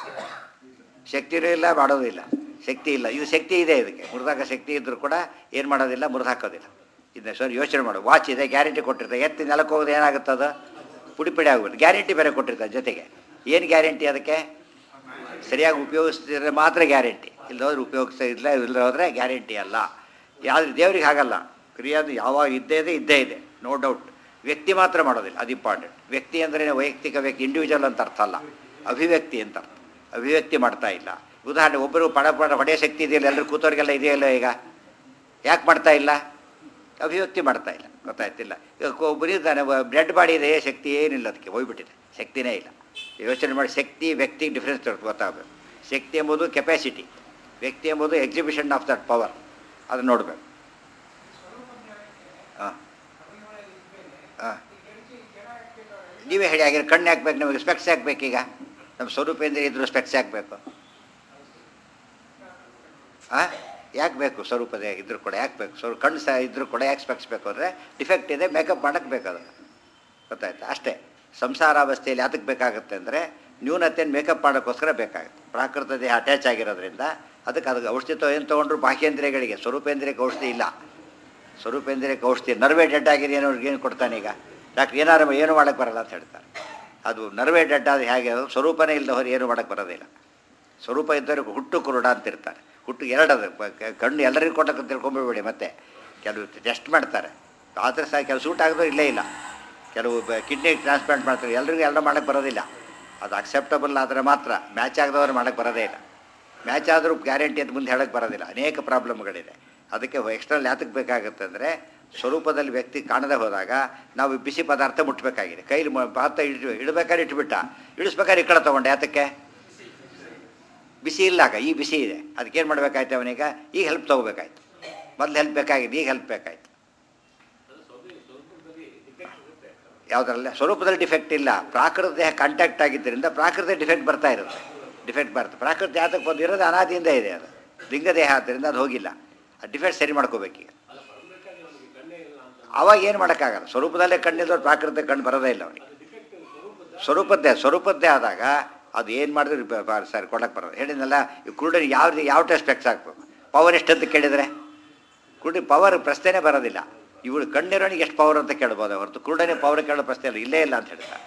ಶಕ್ತಿನೂ ಇಲ್ಲ ಮಾಡೋದಿಲ್ಲ ಶಕ್ತಿ ಇಲ್ಲ ಇದು ಶಕ್ತಿ ಇದೆ ಇದಕ್ಕೆ ಮುರಿದಾಕ ಶಕ್ತಿ ಇದ್ದರೂ ಕೂಡ ಏನು ಮಾಡೋದಿಲ್ಲ ಮುರಿದಾಕೋದಿಲ್ಲ ಇದನ್ನ ಸರ್ ಯೋಚನೆ ಮಾಡು ವಾಚ್ ಇದೆ ಗ್ಯಾರಂಟಿ ಕೊಟ್ಟಿರ್ತಾರೆ ಎತ್ತಿ ನೆಲಕ್ಕೆ ಹೋಗೋದು ಏನಾಗುತ್ತೆ ಅದು ಪುಡಿ ಪುಡಿ ಆಗ್ಬಿಡುತ್ತೆ ಗ್ಯಾರಂಟಿ ಬೇರೆ ಕೊಟ್ಟಿರ್ತಾರೆ ಜೊತೆಗೆ ಏನು ಗ್ಯಾರಂಟಿ ಅದಕ್ಕೆ ಸರಿಯಾಗಿ ಉಪಯೋಗಿಸ್ತಿದ್ರೆ ಮಾತ್ರ ಗ್ಯಾರಂಟಿ ಇಲ್ಲದೋದ್ರೆ ಉಪಯೋಗಿಸ್ತಾ ಇಲ್ಲ ಇಲ್ಲದೆ ಹೋದರೆ ಗ್ಯಾರಂಟಿ ಅಲ್ಲ ಯಾವ್ದು ದೇವ್ರಿಗೆ ಹಾಗಲ್ಲ ಕ್ರಿಯಾದ ಯಾವಾಗ ಇದ್ದೇ ಇದೆ ಇದ್ದೇ ಇದೆ ನೋ ಡೌಟ್ ವ್ಯಕ್ತಿ ಮಾತ್ರ ಮಾಡೋದಿಲ್ಲ ಅದು ಇಂಪಾರ್ಟೆಂಟ್ ವ್ಯಕ್ತಿ ಅಂದರೆ ವೈಯಕ್ತಿಕ ವ್ಯಕ್ತಿ ಇಂಡಿವಿಜುವಲ್ ಅಂತ ಅರ್ಥ ಅಲ್ಲ ಅಭಿವ್ಯಕ್ತಿ ಅಂತ ಅರ್ಥ ಅಭಿವ್ಯಕ್ತಿ ಮಾಡ್ತಾ ಇಲ್ಲ ಉದಾಹರಣೆ ಒಬ್ಬರು ಪಡ ಪಡ ಹೊಡೆಯೋ ಶಕ್ತಿ ಇದೆಯಲ್ಲ ಎಲ್ಲರೂ ಕೂತವ್ರಿಗೆಲ್ಲ ಇದೆಯಲ್ಲ ಈಗ ಯಾಕೆ ಮಾಡ್ತಾ ಇಲ್ಲ ಅಭಿವ್ಯಕ್ತಿ ಮಾಡ್ತಾ ಇಲ್ಲ ಗೊತ್ತಾಯ್ತಿಲ್ಲ ಈಗ ಒಬ್ಬರು ಇದ್ದಾನೆ ಬ್ಲಡ್ ಬಾಡಿ ಇದೆ ಶಕ್ತಿ ಏನಿಲ್ಲ ಅದಕ್ಕೆ ಹೋಗ್ಬಿಟ್ಟಿದೆ ಶಕ್ತಿನೇ ಇಲ್ಲ ಯೋಚನೆ ಮಾಡಿ ಶಕ್ತಿ ವ್ಯಕ್ತಿ ಡಿಫ್ರೆನ್ಸ್ ಗೊತ್ತಾಗಬೇಕು ಶಕ್ತಿ ಎಂಬುದು ಕೆಪಾಸಿಟಿ ವ್ಯಕ್ತಿ ಎಂಬುದು ಎಕ್ಸಿಬಿಷನ್ ಆಫ್ ದಟ್ ಪವರ್ ಅದನ್ನು ನೋಡಬೇಕು ಹಾಂ ಹಾಂ ನೀವೇ ಹೇಳಿ ಹಾಗೆ ಕಣ್ಣು ಹಾಕ್ಬೇಕು ನಮಗೆ ಸ್ಪೆಕ್ಸ್ ಹಾಕ್ಬೇಕೀಗ ನಮ್ಮ ಸ್ವರೂಪೇಂದ್ರ ಇದ್ರು ಸ್ಪೆಕ್ಸ್ ಹಾಕಬೇಕು ಹಾಂ ಯಾಕೆ ಬೇಕು ಸ್ವರೂಪದ ಇದ್ರೂ ಕೂಡ ಯಾಕೆ ಬೇಕು ಸ್ವರೂ ಕಣ್ಣು ಸಹ ಇದ್ರೂ ಕೂಡ ಯಾಕೆ ಸ್ಪೆಕ್ಸ್ ಬೇಕು ಅಂದರೆ ಡಿಫೆಕ್ಟ್ ಇದೆ ಮೇಕಪ್ ಮಾಡೋಕ್ಕೆ ಬೇಕು ಅದು ಗೊತ್ತಾಯ್ತಾ ಅಷ್ಟೇ ಸಂಸಾರಾವಸ್ಥೆಯಲ್ಲಿ ಯಾತಕ್ಕೆ ಬೇಕಾಗುತ್ತೆ ಅಂದರೆ ನ್ಯೂನತೆಯನ್ನು ಮೇಕಪ್ ಮಾಡೋಕ್ಕೋಸ್ಕರ ಬೇಕಾಗುತ್ತೆ ಪ್ರಾಕೃತ ದೇಹ ಅಟ್ಯಾಚ್ ಆಗಿರೋದ್ರಿಂದ ಅದಕ್ಕೆ ಅದಕ್ಕೆ ಔಷಧಿ ತೊ ಏನು ತೊಗೊಂಡ್ರು ಬಾಹ್ಯೇಂದ್ರಿಯಗಳಿಗೆ ಸ್ವರೂಪೇಂದ್ರಿಯಕ್ಕೆ ಔಷಧಿ ಇಲ್ಲ ಸ್ವರೂಪೇಂದ್ರಿಯಕ್ಕೆ ಔಷಧಿ ನರ್ವೇ ಡೆಡ್ ಆಗಿದೆ ಏನೋ ಏನು ಕೊಡ್ತಾನೆ ಈಗ ಡಾಕ್ಟ್ರ್ ಏನಾರು ಏನು ಮಾಡೋಕ್ಕೆ ಬರಲ್ಲ ಅಂತ ಹೇಳ್ತಾರೆ ಅದು ನರ್ವೇ ಡೆಡ್ ಆದ ಹೇಗೆ ಅದು ಸ್ವರೂಪನೇ ಇಲ್ಲದ ಹೊರ ಏನು ಮಾಡೋಕ್ಕೆ ಬರೋದಿಲ್ಲ ಸ್ವರೂಪ ಇದ್ದವ್ರಿಗೆ ಹುಟ್ಟು ಕುರುಡ ಅಂತಿರ್ತಾರೆ ಹುಟ್ಟು ಎರಡದು ಪ- ಕ- ಕಣ್ಣು ಎಲ್ಲರಿಗೂ ಕೊಟ್ಟಕ್ಕೆ ತಿಳ್ಕೊಂಬಿಡ್ಬೇಡಿ ಮತ್ತೆ ಕೆಲವು ಟೆಸ್ಟ್ ಮಾಡ್ತಾರೆ ಆದರೆ ಸಹ ಕೆಲವು ಸೂಟ್ ಆಗೋದು ಇಲ್ಲೇ ಇಲ್ಲ ಕೆಲವು ಕಿಡ್ನಿ ಟ್ರಾನ್ಸ್ಪ್ಲಾಂಟ್ ಮಾಡ್ತಾರೆ ಎಲ್ರಿಗೂ ಎಲ್ಲ ಮಾಡೋಕ್ಕೆ ಬರೋದಿಲ್ಲ ಅದು ಅಕ್ಸೆಪ್ಟಬಲ್ ಆದರೆ ಮಾತ್ರ ಮ್ಯಾಚ್ ಆಗದವ್ರು ಮಾಡೋಕ್ಕೆ ಬರೋದೇ ಇಲ್ಲ ಮ್ಯಾಚ್ ಆದರೂ ಗ್ಯಾರಂಟಿ ಅಂತ ಮುಂದೆ ಹೇಳಕ್ಕೆ ಬರೋದಿಲ್ಲ ಅನೇಕ ಪ್ರಾಬ್ಲಮ್ಗಳಿದೆ ಅದಕ್ಕೆ ಎಕ್ಸ್ಟ್ರಲ್ ಯಾತಕ್ಕೆ ಬೇಕಾಗುತ್ತೆ ಅಂದರೆ ಸ್ವರೂಪದಲ್ಲಿ ವ್ಯಕ್ತಿ ಕಾಣದೆ ಹೋದಾಗ ನಾವು ಬಿಸಿ ಪದಾರ್ಥ ಮುಟ್ಟಬೇಕಾಗಿದೆ ಕೈಲಿ ಮ- ಪಾತ್ರ ಇಟ್ಟು ಇಡಬೇಕಾದ್ರೆ ಇಟ್ಬಿಟ್ಟ ಇಳಿಸ್ಬೇಕಾದ್ರೆ ಈ ಕಡೆ ತೊಗೊಂಡೆ ಯಾತಕ್ಕೆ ಬಿಸಿ ಇಲ್ಲಾಗ ಈ ಬಿಸಿ ಇದೆ ಅದಕ್ಕೇನು ಮಾಡಬೇಕಾಯ್ತು ಅವನೀಗ ಈಗ ಹೆಲ್ಪ್ ತೊಗೋಬೇಕಾಯ್ತು ಮೊದಲು ಹೆಲ್ಪ್ ಬೇಕಾಗಿದೆ ಈಗ ಹೆಲ್ಪ್ ಬೇಕಾಯ್ತು ಯಾವುದರಲ್ಲ ಸ್ವರೂಪದಲ್ಲಿ ಡಿಫೆಕ್ಟ್ ಇಲ್ಲ ಪ್ರಾಕೃತ ದೇಹ ಕಾಂಟ್ಯಾಕ್ಟ್ ಆಗಿದ್ದರಿಂದ ಪ್ರಾಕೃತ ಡಿಫೆಕ್ಟ್ ಬರ್ತಾ ಇರುತ್ತೆ ಡಿಫೆಕ್ಟ್ ಬರುತ್ತೆ ಪ್ರಾಕೃತ ಯಾತಕ್ಕೆ ಬಂದು ಇರೋದು ಅನಾದಿಯಿಂದ ಇದೆ ಅದು ಲಿಂಗ ದೇಹ ಆದ್ದರಿಂದ ಅದು ಹೋಗಿಲ್ಲ ಆ ಡಿಫೆಕ್ಟ್ ಸರಿ ಮಾಡ್ಕೋಬೇಕೀಗ ಅವಾಗ ಏನು ಮಾಡೋಕ್ಕಾಗಲ್ಲ ಸ್ವರೂಪದಲ್ಲೇ ಕಣ್ಣಿಲ್ಲದ್ರೆ ಪ್ರಾಕೃತ ಕಣ್ಣು ಬರೋದೇ ಇಲ್ಲ ಅವನಿಗೆ ಸ್ವರೂಪದ್ದೇ ಸ್ವರೂಪದ್ದೇ ಆದಾಗ ಅದು ಏನು ಮಾಡಿದ್ರು ಬ- ಬ- ಸರಿ ಕೊಡಕ್ಕೆ ಬರೋದು ಹೇಳಿದ್ನಲ್ಲ ಈ ಕುರುಡನಿಗೆ ಯಾವ ಯಾವ ಟೆಸ್ಟ್ ಫೆಕ್ಸ್ ಹಾಕ್ಬೇಕು ಪವರ್ ಎಷ್ಟು ಅಂತ ಕೇಳಿದರೆ ಕುರುಡಿ ಪವರ್ ಪ್ರಶ್ನೆನೇ ಬರೋದಿಲ್ಲ ಇವಳು ಕಣ್ಣಿರೋನಿಗೆ ಎಷ್ಟು ಪವರ್ ಅಂತ ಕೇಳ್ಬೋದು ಹೊರತು ಕುರುಡನೇ ಪವರ್ ಕೇಳೋ ಪ್ರಶ್ನೆ ಇಲ್ಲ ಇಲ್ಲೇ ಇಲ್ಲ ಅಂತ ಹೇಳ್ತಾರೆ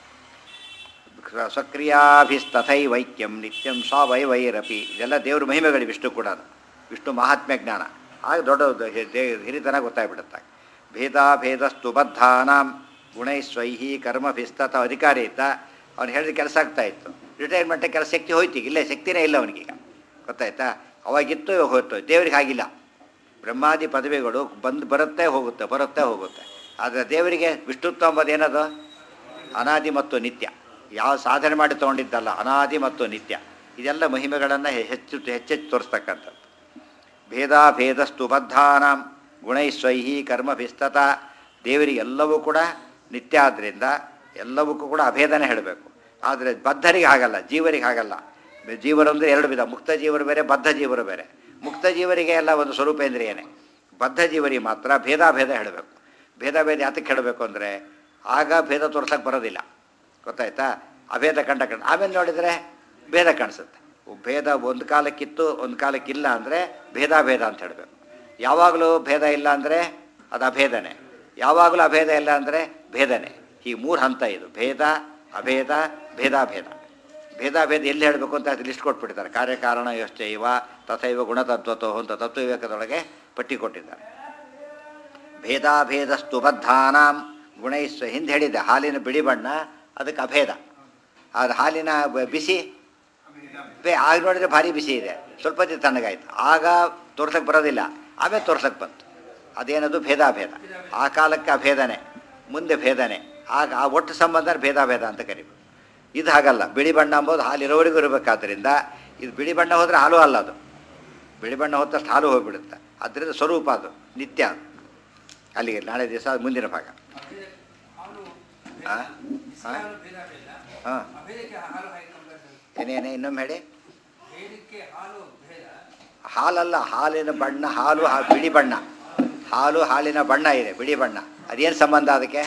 ಸಕ್ರಿಯಾಭಿಸ್ತಥೈ ವೈಕ್ಯಂ ನಿತ್ಯಂ ಸ್ವಾವೈವೈರಪಿ ಇದೆಲ್ಲ ದೇವ್ರ ಮಹಿಮೆಗಳು ವಿಷ್ಣು ಕೂಡ ವಿಷ್ಣು ಮಹಾತ್ಮ್ಯ ಜ್ಞಾನ ಆಗ ದೊಡ್ಡ ದೇ ಹಿರಿತನ ಗೊತ್ತಾಗ್ಬಿಡುತ್ತೆ ಭೇದಾಭೇದಸ್ತು ಬದ್ಧಾನಾಂ ಗುಣೈಸ್ವೈಹಿ ಕರ್ಮಭಿಸ್ತತ ಅಧಿಕಾರಿ ಇದ್ದ ಅವ್ನು ಹೇಳಿದ ಕೆಲಸ ಆಗ್ತಾ ಇತ್ತು ರಿಟೈರ್ಮೆಂಟ್ ಕೆಲಸ ಶಕ್ತಿ ಹೋಯ್ತು ಈಗ ಇಲ್ಲೇ ಶಕ್ತಿನೇ ಇಲ್ಲ ಅವನಿಗೀಗ ಗೊತ್ತಾಯ್ತಾ ಅವಾಗಿತ್ತು ಇವಾಗ ಹೋಯ್ತು ದೇವ್ರಿಗೆ ಆಗಿಲ್ಲ ಬ್ರಹ್ಮಾದಿ ಪದವಿಗಳು ಬಂದು ಬರುತ್ತೆ ಹೋಗುತ್ತೆ ಬರುತ್ತೆ ಹೋಗುತ್ತೆ ಆದರೆ ದೇವರಿಗೆ ವಿಷ್ಣುತ್ವ ಅಂಬೋದು ಏನದು ಅನಾದಿ ಮತ್ತು ನಿತ್ಯ ಯಾವ ಸಾಧನೆ ಮಾಡಿ ತೊಗೊಂಡಿದ್ದಲ್ಲ ಅನಾದಿ ಮತ್ತು ನಿತ್ಯ ಇದೆಲ್ಲ ಮಹಿಮೆಗಳನ್ನು ಹೆಚ್ಚು ಹೆಚ್ಚೆಚ್ಚು ತೋರಿಸ್ತಕ್ಕಂಥದ್ದು ಭೇದಾಭೇದಸ್ತು ಬದ್ಧಾನಾಂ ಗುಣೈಸ್ವೈಹಿ ಕರ್ಮಭಿಸ್ತತ ದೇವರಿಗೆ ಎಲ್ಲವೂ ಕೂಡ ನಿತ್ಯ ಆದ್ದರಿಂದ ಎಲ್ಲವಕ್ಕೂ ಕೂಡ ಅಭೇದನೆ ಹೇಳಬೇಕು ಆದರೆ ಬದ್ಧರಿಗೆ ಹಾಗಲ್ಲ ಜೀವರಿಗೆ ಹಾಗಲ್ಲ ಜೀವರು ಅಂದರೆ ಎರಡು ವಿಧ ಮುಕ್ತ ಜೀವರು ಬೇರೆ ಬದ್ಧ ಜೀವರು ಬೇರೆ ಮುಕ್ತ ಜೀವರಿಗೆ ಎಲ್ಲ ಒಂದು ಸ್ವರೂಪೇಂದ್ರಿಯನೇ ಬದ್ಧ ಜೀವರಿಗೆ ಮಾತ್ರ ಭೇದಾಭೇದ ಹೇಳಬೇಕು ಭೇದಾಭೇದ ಯಾತಕ್ಕೆ ಹೇಳಬೇಕು ಅಂದರೆ ಆಗ ಭೇದ ತೋರ್ಸಕ್ಕೆ ಬರೋದಿಲ್ಲ ಗೊತ್ತಾಯ್ತಾ ಅಭೇದ ಕಂಡ ಕಂಡ ಆಮೇಲೆ ನೋಡಿದರೆ ಭೇದ ಕಾಣಿಸುತ್ತೆ ಭೇದ ಒಂದು ಕಾಲಕ್ಕಿತ್ತು ಒಂದು ಕಾಲಕ್ಕಿಲ್ಲ ಅಂದರೆ ಭೇದಾಭೇದ ಅಂತ ಹೇಳಬೇಕು ಯಾವಾಗಲೂ ಭೇದ ಇಲ್ಲ ಅಂದರೆ ಅದು ಅಭೇದನೆ ಯಾವಾಗಲೂ ಅಭೇದ ಇಲ್ಲ ಅಂದರೆ ಭೇದನೆ ಈ ಮೂರು ಹಂತ ಇದು ಭೇದ ಅಭೇದ ಭೇದಾಭೇದ ಭೇದಾಭೇದ ಎಲ್ಲಿ ಹೇಳಬೇಕು ಅಂತ ಅದು ಲಿಸ್ಟ್ ಕೊಟ್ಬಿಟ್ಟಿದ್ದಾರೆ ಕಾರ್ಯಕಾರಣ ಯೋಶ್ಚೈವ ತಥೈವ ಗುಣತತ್ವತೋ ಅಂತ ತತ್ವವಿವೇಕದೊಳಗೆ ಪಟ್ಟಿ ಕೊಟ್ಟಿದ್ದಾರೆ ಭೇದಾಭೇದಸ್ತು ಬದ್ಧಾನಾಂ ಗುಣೈಸ್ವ ಹಿಂದೆ ಹೇಳಿದ್ದೆ ಹಾಲಿನ ಬಿಳಿ ಬಣ್ಣ ಅದಕ್ಕೆ ಅಭೇದ ಅದು ಹಾಲಿನ ಬ- ಬಿಸಿ ಬೇ ಆಗ ನೋಡಿದರೆ ಭಾರಿ ಬಿಸಿ ಇದೆ ಸ್ವಲ್ಪ ಹೊತ್ತಿಗೆ ತಣ್ಣಗಾಯ್ತು ಆಗ ತೋರ್ಸಕ್ಕೆ ಬರೋದಿಲ್ಲ ಆಮೇಲೆ ತೋರ್ಸಕ್ಕೆ ಬಂತು ಅದೇನದು ಭೇದಾಭೇದ ಆ ಕಾಲಕ್ಕೆ ಅಭೇದನೆ ಮುಂದೆ ಭೇದನೆ ಆಗ ಆ ಒಟ್ಟು ಸಂಬಂಧ ಭೇದಾಭೇದ ಅಂತ ಕರಿಬೇಕು ಇದು ಹಾಗಲ್ಲ ಬಿಳಿ ಬಣ್ಣ ಅಂಬೋದು ಹಾಲಿರೋವರೆಗೂ ಇರಬೇಕಾದ್ರಿಂದ ಇದು ಬಿಳಿ ಬಣ್ಣ ಹೋದರೆ ಹಾಲು ಅಲ್ಲ ಅದು ಬಿಳಿ ಬಣ್ಣ ಹೋದಷ್ಟು ಹಾಲು ಹೋಗಿಬಿಡುತ್ತೆ ಅದರಿಂದ ಸ್ವರೂಪ ಅದು ನಿತ್ಯ ಅದು ಅಲ್ಲಿಗೆ ನಾಳೆ ದಿವಸ ಅದು ಮುಂದಿನ ಭಾಗ ಆ? ಆ? ಹಾಂ ಏನೇನೇ ಇನ್ನೊಮ್ಮೆ ಹೇಳಿ ಹಾಲಲ್ಲ ಹಾಲಿನ ಬಣ್ಣ ಹಾಲು ಹಾ- ಬಿಳಿ ಬಣ್ಣ ಹಾಲು ಹಾಲಿನ ಬಣ್ಣ ಇದೆ ಬಿಳಿ ಬಣ್ಣ ಅದೇನು ಸಂಬಂಧ ಅದಕ್ಕೆ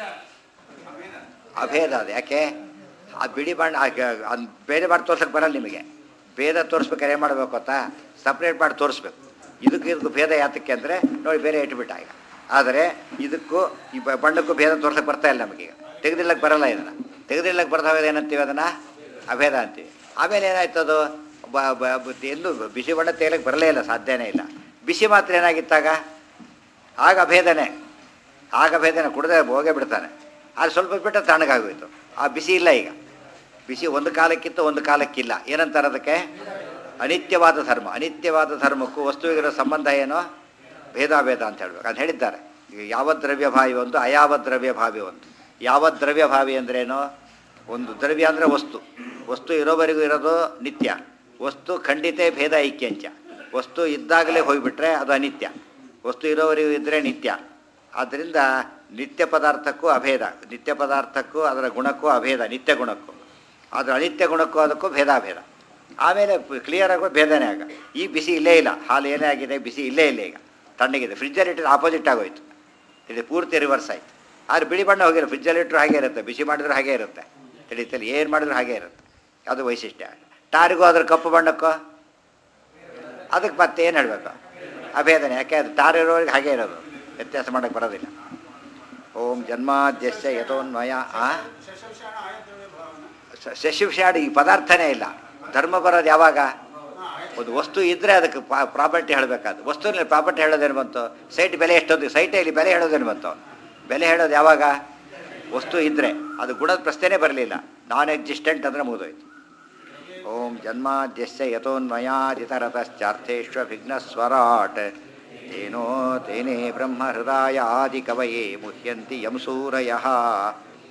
ಅಭೇದ ಅದು ಯಾಕೆ ಆ ಬಿಳಿ ಬಣ್ಣ ಆ ಗ- ಅದ್ ಬೇರೆ ಮಾಡಿ ತೋರ್ಸಕ್ಕೆ ಬರಲ್ಲ ನಿಮಗೆ ಭೇದ ತೋರಿಸ್ಬೇಕಾದ್ರೆ ಏನು ಮಾಡಬೇಕು ಗೊತ್ತಾ ಸಪ್ರೇಟ್ ಮಾಡಿ ತೋರಿಸ್ಬೇಕು ಇದಕ್ಕೆ ಇದಕ್ಕೂ ಭೇದ ಯಾತಕ್ಕೆ ಅಂದರೆ ನೋಡಿ ಬೇರೆ ಇಟ್ಬಿಟ್ಟ ಈಗ ಆದರೆ ಇದಕ್ಕೂ ಈ ಬ- ಬಣ್ಣಕ್ಕೂ ಭೇದ ತೋರ್ಸಕ್ಕೆ ಬರ್ತಾ ಇಲ್ಲ ನಮಗೀಗ ತೆಗೆದಿಲ್ಲಕ್ಕೆ ಬರಲ್ಲ ಇದನ್ನು ತೆಗೆದಿಲ್ಲಕ್ಕೆ ಬರ್ತಾ ಹೋಗೋದು ಏನಂತೀವಿ ಅದನ್ನು ಅಭೇದ ಅಂತೀವಿ ಆಮೇಲೆ ಏನಾಯ್ತು ಅದು ಬ ಬ- ಬ- ಎಂದು ಬಿಸಿ ಬಣ್ಣ ತೆಗಿಲಕ್ಕೆ ಬರಲೇ ಇಲ್ಲ ಸಾಧ್ಯನೇ ಇಲ್ಲ ಬಿಸಿ ಮಾತ್ರ ಏನಾಗಿತ್ತಾಗ ಆಗ ಅಭೇದನೆ ಆಗ ಭೇದನೆ ಕುಡ್ದೆ ಹೋಗೇ ಬಿಡ್ತಾನೆ ಅದು ಸ್ವಲ್ಪ ಹೊತ್ತು ಬಿಟ್ಟು ತಣ್ಣಗಾಗೋಯ್ತು ಆ ಬಿಸಿ ಇಲ್ಲ ಈಗ ಬಿಸಿ ಒಂದು ಕಾಲಕ್ಕಿತ್ತು ಒಂದು ಕಾಲಕ್ಕಿಲ್ಲ ಏನಂತಾರೆ ಅದಕ್ಕೆ ಅನಿತ್ಯವಾದ ಧರ್ಮ ಅನಿತ್ಯವಾದ ಧರ್ಮಕ್ಕೂ ವಸ್ತುವಿಗಿರೋ ಸಂಬಂಧ ಏನು ಭೇದಾಭೇದ ಅಂತ ಹೇಳ್ಬೇಕು ಅದು ಹೇಳಿದ್ದಾರೆ ಈಗ ಯಾವ ದ್ರವ್ಯ ಭಾವಿ ಒಂದು ಅಯಾವ ದ್ರವ್ಯ ಭಾವಿ ಒಂದು ಯಾವ ದ್ರವ್ಯ ಭಾವಿ ಅಂದ್ರೇನು ಒಂದು ದ್ರವ್ಯ ಅಂದರೆ ವಸ್ತು ವಸ್ತು ಇರೋವರೆಗೂ ಇರೋದು ನಿತ್ಯ ವಸ್ತು ಖಂಡಿತ ಭೇದ ಐಕ್ಯಂಚ ವಸ್ತು ಇದ್ದಾಗಲೇ ಹೋಗಿಬಿಟ್ರೆ ಅದು ಅನಿತ್ಯ ವಸ್ತು ಇರೋವರೆಗೂ ಇದ್ದರೆ ನಿತ್ಯ ಆದ್ದರಿಂದ ನಿತ್ಯ ಪದಾರ್ಥಕ್ಕೂ ಅಭೇದ ನಿತ್ಯ ಪದಾರ್ಥಕ್ಕೂ ಅದರ ಗುಣಕ್ಕೂ ಅಭೇದ ನಿತ್ಯ ಗುಣಕ್ಕೂ ಅದರ ಅನಿತ್ಯ ಗುಣಕ್ಕೂ ಅದಕ್ಕೂ ಭೇದಾಭೇದ ಆಮೇಲೆ ಕ್ಲಿಯರ್ ಆಗೋ ಭೇದನೇ ಆಗ ಈ ಬಿಸಿ ಇಲ್ಲೇ ಇಲ್ಲ ಹಾಲು ಏನೇ ಆಗಿದೆ ಬಿಸಿ ಇಲ್ಲೇ ಇಲ್ಲ ಈಗ ತಣ್ಣಗಿದೆ ಫ್ರಿಜ್ಜಲ್ಲಿ ಇಟ್ಟಿದ್ದು ಆಪೋಸಿಟ್ ಆಗೋಯ್ತು ಇಲ್ಲಿ ಪೂರ್ತಿ ರಿವರ್ಸ್ ಆಯ್ತು ಆದರೆ ಬಿಳಿ ಬಣ್ಣ ಹೋಗಿಲ್ಲ ಫ್ರಿಜ್ಜಲ್ಲಿ ಇಟ್ಟರು ಹಾಗೆ ಇರುತ್ತೆ ಬಿಸಿ ಮಾಡಿದ್ರು ಹಾಗೆ ಇರುತ್ತೆ ತಿಳಿತಲ್ಲಿ ಏನು ಮಾಡಿದ್ರು ಹಾಗೆ ಇರುತ್ತೆ ಅದು ವೈಶಿಷ್ಟ್ಯ ಟಾರಿಗೂ ಅದ್ರ ಕಪ್ಪು ಬಣ್ಣಕ್ಕೋ ಅದಕ್ಕೆ ಮತ್ತೆ ಏನು ಹೇಳಬೇಕು ಅಭೇದನೆ ಯಾಕೆ ಅದು ತಾರಿರೋರಿಗೆ ಹಾಗೆ ಇರೋದು ವ್ಯತ್ಯಾಸ ಮಾಡೋಕ್ಕೆ ಬರೋದಿಲ್ಲ ಓಂ ಜನ್ಮಾದ್ಯಸ್ಯ ಯಥೋನ್ಮಯ ಆ ಸ- ಶಶಿವಿಷಾಡಿ ಈ ಪದಾರ್ಥನೇ ಇಲ್ಲ ಧರ್ಮ ಬರೋದು ಯಾವಾಗ ಒಂದು ವಸ್ತು ಇದ್ದರೆ ಅದಕ್ಕೆ ಪ್ರಾಪರ್ಟಿ ಹೇಳಬೇಕಾದ್ರು ವಸ್ತುವಿನಲ್ಲಿ ಪ್ರಾಪರ್ಟಿ ಹೇಳೋದೇನು ಬಂತು ಸೈಟ್ ಬೆಲೆ ಎಷ್ಟೊಂದು ಸೈಟಲ್ಲಿ ಬೆಲೆ ಹೇಳೋದೇನು ಬಂತು ಅವ್ನು ಬೆಲೆ ಹೇಳೋದು ಯಾವಾಗ ವಸ್ತು ಇದ್ದರೆ ಅದು ಗುಣದ ಪ್ರಶ್ನೆನೇ ಬರಲಿಲ್ಲ ನಾನ್ ಎಕ್ಸಿಸ್ಟೆಂಟ್ ಅಂದರೆ ಮುಗಿದೋಯ್ತು ಓಂ ಜನ್ಮಾದ್ಯಸ್ಯ ಯಥೋನ್ಮಯಾದಿತರತಶ್ಚಾರ್ಥೇಶ್ವ ವಿಘ್ನಸ್ವರಾಟ್ ಏನೋ ತೇನೇ ಬ್ರಹ್ಮ ಹೃದಯಾದಿ ಕವಯೇ ಮುಹ್ಯಂತಿ ಯಂ ಸೂರಯಃ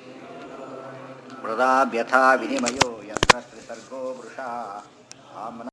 ಮೃದಾಭ್ಯಥಾ ವಿನಿಮಯೋ ಯತ್ರ ತ್ರಿಸರ್ಗೋ ವೃಷಾ ಆಮ್ನ